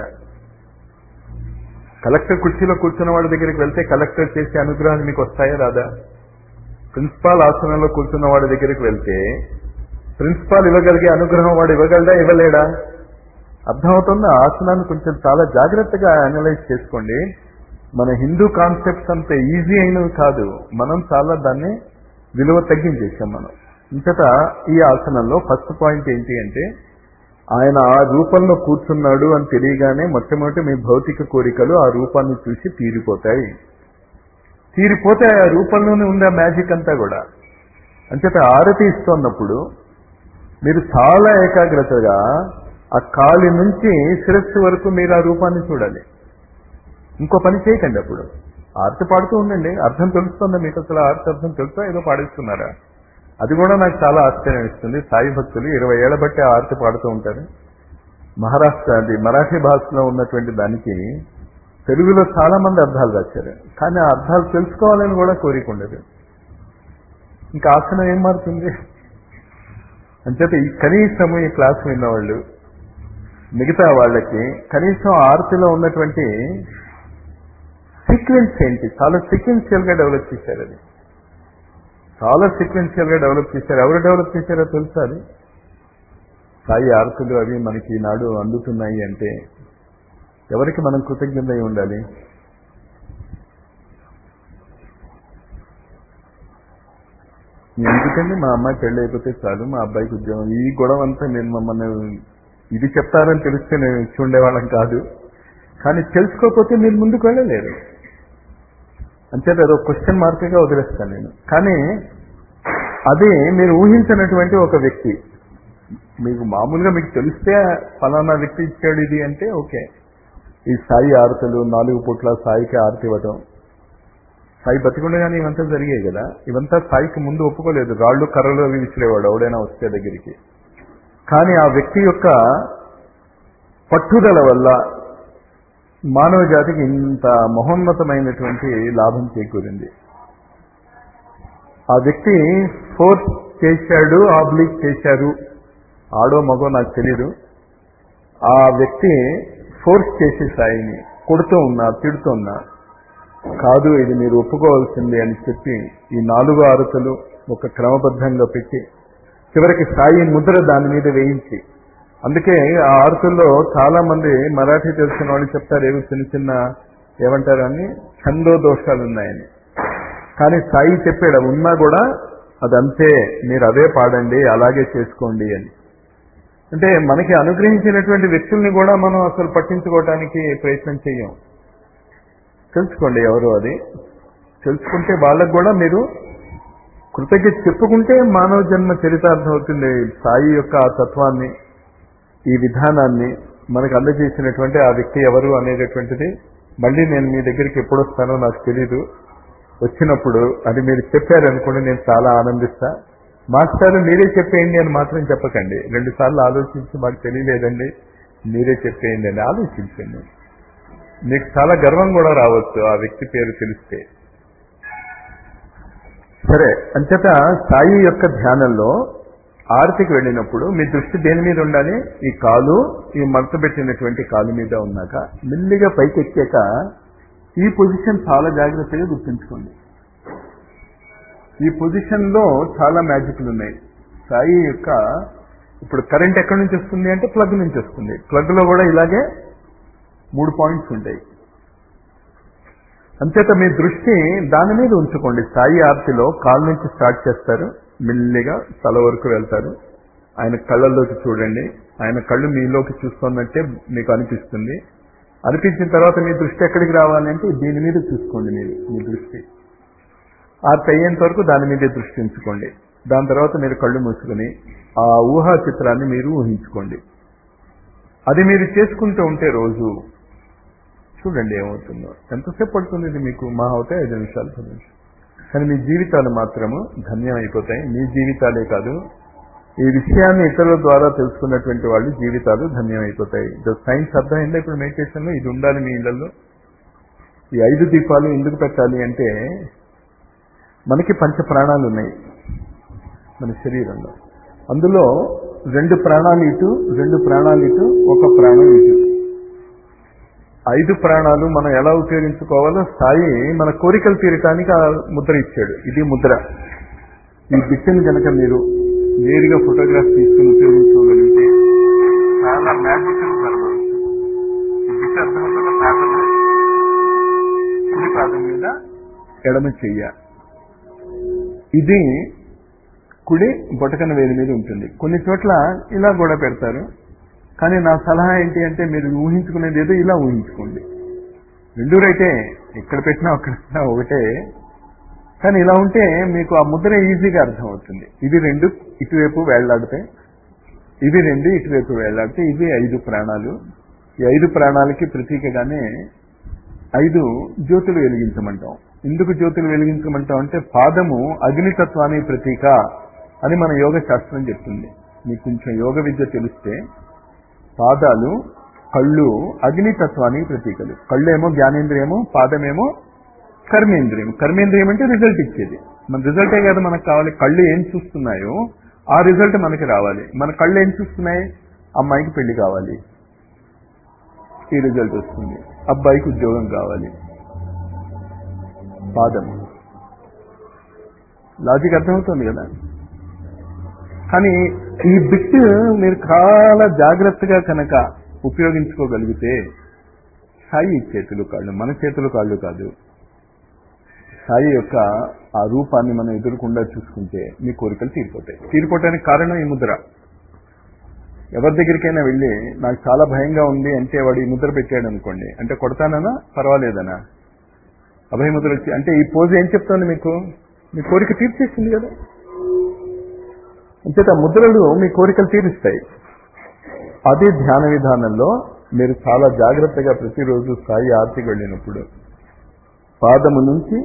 A: కలెక్టర్ కుర్చీలో కూర్చున్న వాడి దగ్గరికి వెళ్తే కలెక్టర్ చేసే అనుగ్రహాలు మీకు వస్తాయా రాదా ప్రిన్సిపాల్ ఆసనంలో కూర్చున్న వాడి దగ్గరికి వెళ్తే ప్రిన్సిపాల్ ఇవ్వగలిగే అనుగ్రహం వాడు ఇవ్వగలడా ఇవ్వలేడా అర్థమవుతుందా ఆసనాన్ని కొంచెం చాలా జాగ్రత్తగా అనలైజ్ చేసుకోండి మన హిందూ కాన్సెప్ట్స్ అంత ఈజీ అయినవి కాదు మనం చాలా దాన్ని విలువ తగ్గించేసాం మనం ఇంతట ఈ ఆసనంలో ఫస్ట్ పాయింట్ ఏంటి అంటే ఆయన ఆ రూపంలో కూర్చున్నాడు అని తెలియగానే మొట్టమొదటి మీ భౌతిక కోరికలు ఆ రూపాన్ని చూసి తీరిపోతాయి తీరిపోతే ఆ రూపంలోనే ఉంది ఆ మ్యాజిక్ అంతా కూడా అంచేత ఆరతి ఇస్తున్నప్పుడు మీరు చాలా ఏకాగ్రతగా ఆ కాలి నుంచి శిరస్సు వరకు మీరు ఆ రూపాన్ని చూడాలి ఇంకో పని చేయకండి అప్పుడు ఆర్తి పాడుతూ ఉండండి అర్థం తెలుస్తుందా మీకు అసలు ఆర్తి అర్థం తెలుసా ఏదో పాడిస్తున్నారా అది కూడా నాకు చాలా ఆశ్చర్యం ఇస్తుంది సాయి భక్తులు ఇరవై ఏళ్ల బట్టి ఆ ఆర్తి పాడుతూ ఉంటారు మహారాష్ట్ర అది మరాఠీ భాషలో ఉన్నటువంటి దానికి తెలుగులో చాలా మంది అర్థాలు రాశారు కానీ ఆ అర్థాలు తెలుసుకోవాలని కూడా కోరిక ఉండదు ఇంకా ఆసనం ఏం మారుతుంది అంచేత ఈ కనీసం ఈ క్లాస్ విన్నవాళ్ళు మిగతా వాళ్ళకి కనీసం ఆర్తిలో ఉన్నటువంటి సీక్వెన్స్ ఏంటి చాలా సీక్వెన్షియల్ గా డెవలప్ చేశారు అది చాలా సీక్వెన్షియల్ గా డెవలప్ చేశారు ఎవరు డెవలప్ చేశారో తెలుసా అది సాయి ఆర్తులు అవి మనకి ఈనాడు అందుతున్నాయి అంటే ఎవరికి మనం కృతజ్ఞత అయి ఉండాలి ఎందుకండి మా అమ్మాయి పెళ్ళి అయిపోతే చాలు మా అబ్బాయికి ఉద్యోగం ఈ గొడవ అంతా నేను మమ్మల్ని ఇది చెప్తారని తెలిస్తే నేను ఇచ్చి ఉండేవాళ్ళం కాదు కానీ తెలుసుకోకపోతే మీరు ముందుకు వెళ్ళలేరు అంచేత అదొక క్వశ్చన్ మార్క్గా వదిలేస్తాను నేను కానీ అది మీరు ఊహించినటువంటి ఒక వ్యక్తి మీకు మామూలుగా మీకు తెలిస్తే ఫలానా వ్యక్తి ఇచ్చాడు ఇది అంటే ఓకే ఈ సాయి ఆరతులు నాలుగు పూట్ల సాయికి ఆరతి ఇవ్వటం సాయి బతికుండగానే ఇవంతా జరిగాయి కదా ఇవంతా సాయికి ముందు ఒప్పుకోలేదు రాళ్ళు కర్రలు అవి విసిరేవాడు ఎవడైనా వస్తే దగ్గరికి కానీ ఆ వ్యక్తి యొక్క పట్టుదల వల్ల మానవ జాతికి ఇంత మహోన్నతమైనటువంటి లాభం చేకూరింది ఆ వ్యక్తి ఫోర్స్ చేశాడు ఆబ్లిక్ చేశారు ఆడో మగో నాకు తెలీదు ఆ వ్యక్తి ఫోర్స్ చేసే సాయిని కొడుతూ ఉన్నా తిడుతూ ఉన్నా కాదు ఇది మీరు ఒప్పుకోవాల్సిందే అని చెప్పి ఈ నాలుగు ఆరుతలు ఒక క్రమబద్ధంగా పెట్టి చివరికి సాయి ముద్ర దాని మీద వేయించి అందుకే ఆ ఆరుతుల్లో చాలా మంది మరాఠీ తెలిసిన వాళ్ళు చెప్తారు ఏవి చిన్న చిన్న ఏమంటారు అని ఛందో దోషాలు ఉన్నాయని కానీ సాయి చెప్పాడు అవి ఉన్నా కూడా అదంతే మీరు అదే పాడండి అలాగే చేసుకోండి అని అంటే మనకి అనుగ్రహించినటువంటి వ్యక్తుల్ని కూడా మనం అసలు పట్టించుకోవటానికి ప్రయత్నం చెయ్యం తెలుసుకోండి ఎవరు అది తెలుసుకుంటే వాళ్ళకు కూడా మీరు కృతజ్ఞత చెప్పుకుంటే మానవ జన్మ చరితార్థం అవుతుంది సాయి యొక్క ఆ తత్వాన్ని ఈ విధానాన్ని మనకు అందజేసినటువంటి ఆ వ్యక్తి ఎవరు అనేటటువంటిది మళ్ళీ నేను మీ దగ్గరికి ఎప్పుడు వస్తానో నాకు తెలీదు వచ్చినప్పుడు అది మీరు చెప్పారనుకోండి నేను చాలా ఆనందిస్తా మాస్టర్ మీరే చెప్పేయండి అని మాత్రం చెప్పకండి రెండు సార్లు ఆలోచించి మాకు తెలియలేదండి మీరే చెప్పేయండి అని ఆలోచించండి మీకు చాలా గర్వం కూడా రావచ్చు ఆ వ్యక్తి పేరు తెలిస్తే సరే అంచేత సాయి యొక్క ధ్యానంలో ఆరతికి వెళ్ళినప్పుడు మీ దృష్టి దేని మీద ఉండాలి ఈ కాలు ఈ మంట పెట్టినటువంటి కాలు మీద ఉన్నాక మెల్లిగా పైకి ఎక్కాక ఈ పొజిషన్ చాలా జాగ్రత్తగా గుర్తుంచుకోండి ఈ పొజిషన్ లో చాలా మ్యాజిక్లు ఉన్నాయి సాయి యొక్క ఇప్పుడు కరెంట్ ఎక్కడి నుంచి వస్తుంది అంటే ప్లగ్ నుంచి వస్తుంది ప్లగ్ లో కూడా ఇలాగే మూడు పాయింట్స్ ఉంటాయి అంచేత మీ దృష్టి దాని మీద ఉంచుకోండి సాయి ఆర్తిలో కాలు నుంచి స్టార్ట్ చేస్తారు మెల్లిగా తల వరకు వెళ్తారు ఆయన కళ్ళల్లోకి చూడండి ఆయన కళ్ళు మీలోకి చూస్తున్నట్టే మీకు అనిపిస్తుంది అనిపించిన తర్వాత మీ దృష్టి ఎక్కడికి రావాలంటే దీని మీద చూసుకోండి మీరు మీ దృష్టి ఆర్తి అయ్యేంత వరకు దాని మీదే దృష్టి ఉంచుకోండి దాని తర్వాత మీరు కళ్ళు మూసుకుని ఆ ఊహా చిత్రాన్ని మీరు ఊహించుకోండి అది మీరు చేసుకుంటూ ఉంటే రోజు చూడండి ఏమవుతుందో ఎంతసేపు పడుతుంది ఇది మీకు మా అవుతాయి ఐదు నిమిషాలు పది నిమిషాలు కానీ మీ జీవితాలు మాత్రము ధన్యం అయిపోతాయి మీ జీవితాలే కాదు ఈ విషయాన్ని ఇతరుల ద్వారా తెలుసుకున్నటువంటి వాళ్ళు జీవితాలు ధన్యం అయిపోతాయి సైన్స్ అర్థమైందా ఇప్పుడు మెడిటేషన్లో ఇది ఉండాలి మీ ఇళ్లలో ఈ ఐదు దీపాలు ఎందుకు పెట్టాలి అంటే మనకి పంచ ప్రాణాలు ఉన్నాయి మన శరీరంలో అందులో రెండు ప్రాణాలు ఇటు రెండు ప్రాణాలు ఇటు ఒక ప్రాణం ఇటు ఐదు ప్రాణాలు మనం ఎలా ఉపయోగించుకోవాలో సాయి మన కోరికలు తీరటానికి ఆ ముద్ర ఇచ్చాడు ఇది ముద్ర ఈ బిట్టుని కనుక మీరు నేరుగా ఫోటోగ్రాఫ్ తీసుకుని ఉపయోగించుకోగలిగితే చాలా మ్యాజికల్ జరగవచ్చు ఈ బిట్టు అర్థమవుతున్న పాదం కుడి పాదం మీద ఎడమ చెయ్య ఇది కుడి బొటకన వేలి మీద ఉంటుంది కొన్ని చోట్ల ఇలా కూడా పెడతారు కానీ నా సలహా ఏంటి అంటే మీరు ఊహించుకునేది ఏదో ఇలా ఊహించుకోండి రెండు రైతే ఎక్కడ పెట్టినా అక్కడ పెట్టినా ఒకటే కానీ ఇలా ఉంటే మీకు ఆ ముద్ర ఈజీగా అర్థమవుతుంది ఇది రెండు ఇటువైపు వేళ్లాడితే ఇవి రెండు ఇటువైపు వేళ్లాడితే ఇవి ఐదు ప్రాణాలు ఈ ఐదు ప్రాణాలకి ప్రతీకగానే ఐదు జ్యోతులు వెలిగించమంటాం ఎందుకు జ్యోతులు వెలిగించమంటాం అంటే పాదము అగ్నితత్వానికి ప్రతీక అని మన యోగ శాస్త్రం చెప్తుంది మీకు కొంచెం యోగ విద్య తెలిస్తే పాదాలు కళ్ళు అగ్నితత్వానికి ప్రతీకలు కళ్ళేమో జ్ఞానేంద్రియము పాదమేమో కర్మేంద్రియం కర్మేంద్రియం అంటే రిజల్ట్ ఇచ్చేది మన రిజల్టే కదా మనకు కావాలి కళ్ళు ఏం చూస్తున్నాయో ఆ రిజల్ట్ మనకి రావాలి మన కళ్ళు ఏం చూస్తున్నాయి అమ్మాయికి పెళ్లి కావాలి ఈ రిజల్ట్ వస్తుంది అబ్బాయికి ఉద్యోగం కావాలి పాదం లాజిక్ అర్థమవుతుంది కదా కానీ ఈ బిట్ మీరు చాలా జాగ్రత్తగా కనుక ఉపయోగించుకోగలిగితే సాయి చేతులు కాళ్ళు మన చేతులు కాళ్ళు కాదు సాయి యొక్క ఆ రూపాన్ని మనం ఎదురకుండా చూసుకుంటే మీ కోరికలు తీరిపోతాయి తీరిపోవటానికి కారణం ఈ ముద్ర ఎవరి దగ్గరికైనా వెళ్ళి నాకు చాలా భయంగా ఉంది అంటే వాడు ఈ ముద్ర పెట్టాడు అనుకోండి అంటే కొడతానన్నా పర్వాలేదనా అభయముద్ర వచ్చి అంటే ఈ పోజ్ ఏం చెప్తోంది మీకు మీ కోరిక తీర్చేసింది కదా అంచేత ముద్రలు మీ కోరికలు తీరుస్తాయి అదే ధ్యాన విధానంలో మీరు చాలా జాగ్రత్తగా ప్రతిరోజు స్థాయి ఆర్తికి వెళ్ళినప్పుడు పాదము నుంచి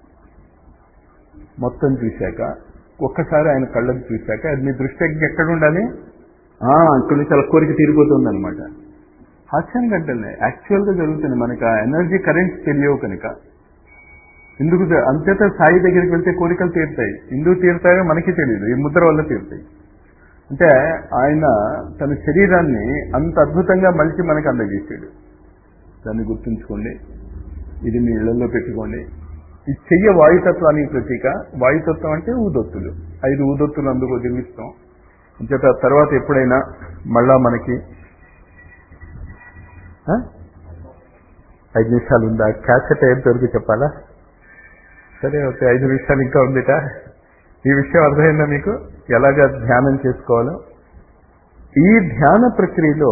A: మొత్తం చూశాక ఒక్కసారి ఆయన కళ్ళకు చూశాక అది మీ దృష్టి ఎక్కడ ఉండాలి ఇక్కడి నుంచి అలా కోరిక తీరిపోతుంది అనమాట హాస్యం గంటలే యాక్చువల్గా జరుగుతుంది మనకి ఆ ఎనర్జీ కరెంట్స్ తెలియవు కనుక ఎందుకు అంతేత సాయి దగ్గరికి వెళ్తే కోరికలు తీరుతాయి ఎందుకు తీరుతాయో మనకి తెలియదు ఈ ముద్ర వల్ల తీరుతాయి అంటే ఆయన తన శరీరాన్ని అంత అద్భుతంగా మలిచి మనకి అందజేసాడు దాన్ని గుర్తుంచుకోండి ఇది మీ ఇళ్లలో పెట్టుకోండి ఈ చెయ్య వాయుతత్వానికి ప్రతీక వాయుతత్వం అంటే ఊదొత్తులు ఐదు ఊదొత్తులు అందుకు వదిలిస్తాం అంచేత తర్వాత ఎప్పుడైనా మళ్ళా మనకి ఐదు నిమిషాలు ఉందా క్యాసెట్ అయ్యేంత వరకు చెప్పాలా సరే ఓకే ఐదు నిమిషాలు ఇంకా ఉందిట ఈ విషయం అర్థమైందా మీకు ఎలాగ ధ్యానం చేసుకోవాలో ఈ ధ్యాన ప్రక్రియలో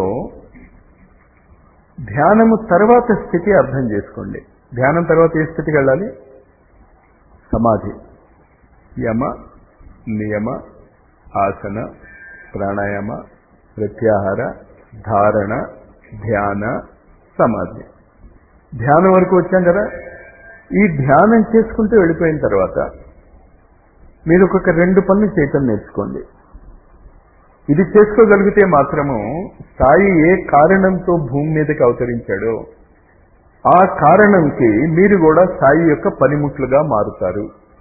A: ధ్యానము తర్వాత స్థితి అర్థం చేసుకోండి ధ్యానం తర్వాత ఏ స్థితికి వెళ్ళాలి సమాధి యమ నియమ ఆసన ప్రాణాయామ ప్రత్యాహార ధారణ ధ్యాన సమాధి ధ్యానం వరకు వచ్చాం కదా ఈ ధ్యానం చేసుకుంటూ వెళ్ళిపోయిన తర్వాత మీరు ఒక్కొక్క రెండు పనులు చేయటం నేర్చుకోండి ఇది చేసుకోగలిగితే మాత్రము సాయి ఏ కారణంతో భూమి మీదకి అవతరించాడో ఆ కారణంకి మీరు కూడా సాయి యొక్క పనిముట్లుగా మారుతారు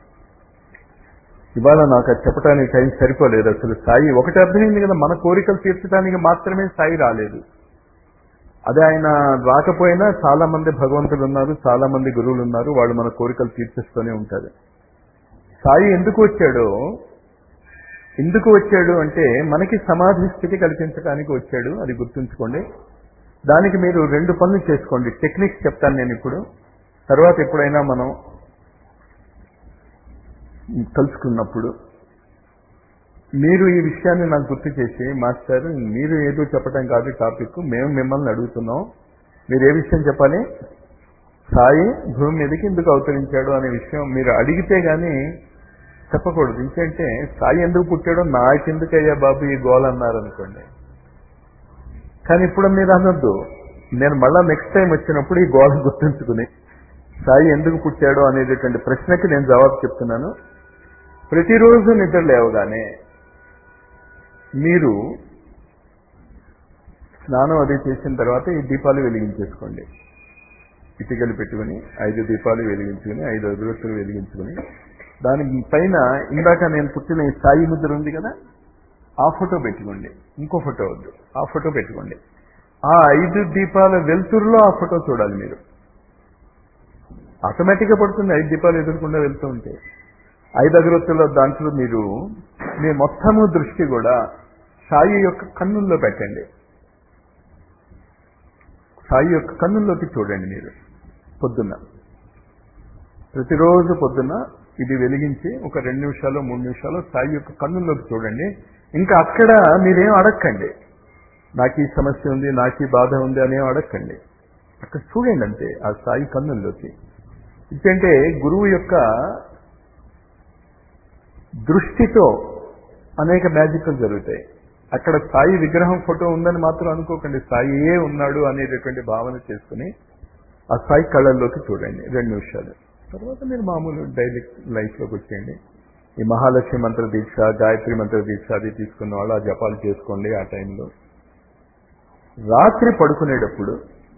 A: ఇవాళ నాకు అది చెప్పడానికి టైం సరిపోలేదు అసలు సాయి ఒకటి అర్థమైంది కదా మన కోరికలు తీర్చడానికి మాత్రమే సాయి రాలేదు అదే ఆయన రాకపోయినా చాలా మంది భగవంతులు ఉన్నారు చాలా మంది గురువులు ఉన్నారు వాళ్ళు మన కోరికలు తీర్చేస్తూనే ఉంటారు సాయి ఎందుకు వచ్చాడో ఎందుకు వచ్చాడు అంటే మనకి సమాధి స్థితి కల్పించడానికి వచ్చాడు అది గుర్తుంచుకోండి దానికి మీరు రెండు పనులు చేసుకోండి టెక్నిక్స్ చెప్తాను నేను ఇప్పుడు తర్వాత ఎప్పుడైనా మనం కలుసుకున్నప్పుడు మీరు ఈ విషయాన్ని నాకు గుర్తు చేసి మాస్టర్ మీరు ఏదో చెప్పడం కాదు టాపిక్ మేము మిమ్మల్ని అడుగుతున్నాం మీరు ఏ విషయం చెప్పాలి సాయి భూమి మీదకి ఎందుకు అవతరించాడు అనే విషయం మీరు అడిగితే గానీ చెప్పకూడదు ఎందుకంటే సాయి ఎందుకు పుట్టాడో నాకెందుకయ్యా బాబు ఈ గోల్ అన్నారు అనుకోండి కానీ ఇప్పుడు మీరు అనొద్దు నేను మళ్ళా నెక్స్ట్ టైం వచ్చినప్పుడు ఈ గోల్ గుర్తుంచుకుని సాయి ఎందుకు పుట్టాడో అనేటటువంటి ప్రశ్నకి నేను జవాబు చెప్తున్నాను ప్రతిరోజు నిద్ర లేవగానే మీరు స్నానం అది చేసిన తర్వాత ఈ దీపాలు వెలిగించేసుకోండి ఇటుకలు పెట్టుకుని ఐదు దీపాలు వెలిగించుకుని ఐదు అగరొత్తులు వెలిగించుకుని దాని పైన ఇందాక నేను పుట్టిన ఈ సాయి ముద్ర ఉంది కదా ఆ ఫోటో పెట్టుకోండి ఇంకో ఫోటో వద్దు ఆ ఫోటో పెట్టుకోండి ఆ ఐదు దీపాల వెలుతురులో ఆ ఫోటో చూడాలి మీరు ఆటోమేటిక్గా పడుతుంది ఐదు దీపాలు ఎదుర్కొండా వెళ్తూ ఉంటే ఐదు అగరొత్తుల దాంట్లో మీరు మీ మొత్తము దృష్టి కూడా సాయి యొక్క కన్నుల్లో పెట్టండి సాయి యొక్క కన్నుల్లోకి చూడండి మీరు పొద్దున్న ప్రతిరోజు పొద్దున్న ఇది వెలిగించి ఒక రెండు నిమిషాలు మూడు నిమిషాలు సాయి యొక్క కన్నుల్లోకి చూడండి ఇంకా అక్కడ మీరేం అడగండి నాకు ఈ సమస్య ఉంది నాకు ఈ బాధ ఉంది అనేం అడగండి అక్కడ చూడండి అంతే ఆ సాయి కన్నుల్లోకి ఎందుకంటే గురువు యొక్క దృష్టితో అనేక మ్యాజిక్లు జరుగుతాయి అక్కడ సాయి విగ్రహం ఫోటో ఉందని మాత్రం అనుకోకండి సాయియే ఉన్నాడు అనేటటువంటి భావన చేసుకుని ఆ సాయి కళ్ళల్లోకి చూడండి రెండు నిమిషాలు తర్వాత మీరు మామూలు డైలీ లైఫ్లోకి వచ్చేయండి ఈ మహాలక్ష్మి మంత్ర దీక్ష గాయత్రి మంత్ర దీక్ష అది తీసుకున్న వాళ్ళు ఆ జపాలు చేసుకోండి ఆ టైంలో రాత్రి పడుకునేటప్పుడు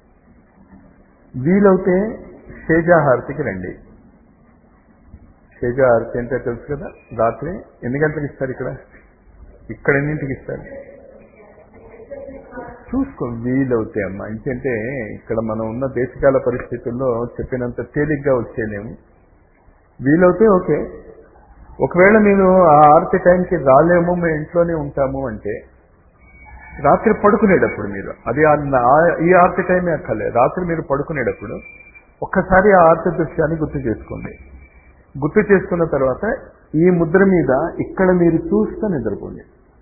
A: వీలవుతే శేజాహారతికి రండి శేజాహారతి అంటే తెలుసు కదా రాత్రి ఎన్ని గంటలకు ఇస్తారు ఇక్కడ ఇక్కడ ఎన్నింటికి ఇస్తారు చూసుకో వీలవుతాయి అమ్మా ఎందుకంటే ఇక్కడ మనం ఉన్న దేశకాల పరిస్థితుల్లో చెప్పినంత తేలిగ్గా వచ్చేలేము వీలవుతే ఓకే ఒకవేళ మీరు ఆ ఆరతి టైంకి రాలేము మేము ఇంట్లోనే ఉంటాము అంటే రాత్రి పడుకునేటప్పుడు మీరు అది ఈ ఆర్తి టైమే అక్కర్లే రాత్రి మీరు పడుకునేటప్పుడు ఒక్కసారి ఆ ఆర్తి దృశ్యాన్ని గుర్తు చేసుకోండి గుర్తు చేసుకున్న తర్వాత ఈ ముద్ర మీద ఇక్కడ మీరు చూస్తూ నిద్రపోండి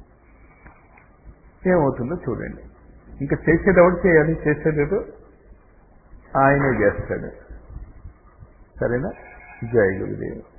A: ఏమవుతుందో చూడండి ఇంకా చేసేది ఎవరు చేయాలి చేసేది ఆయనే చేస్తాడు సరేనా జై గురుదేవ్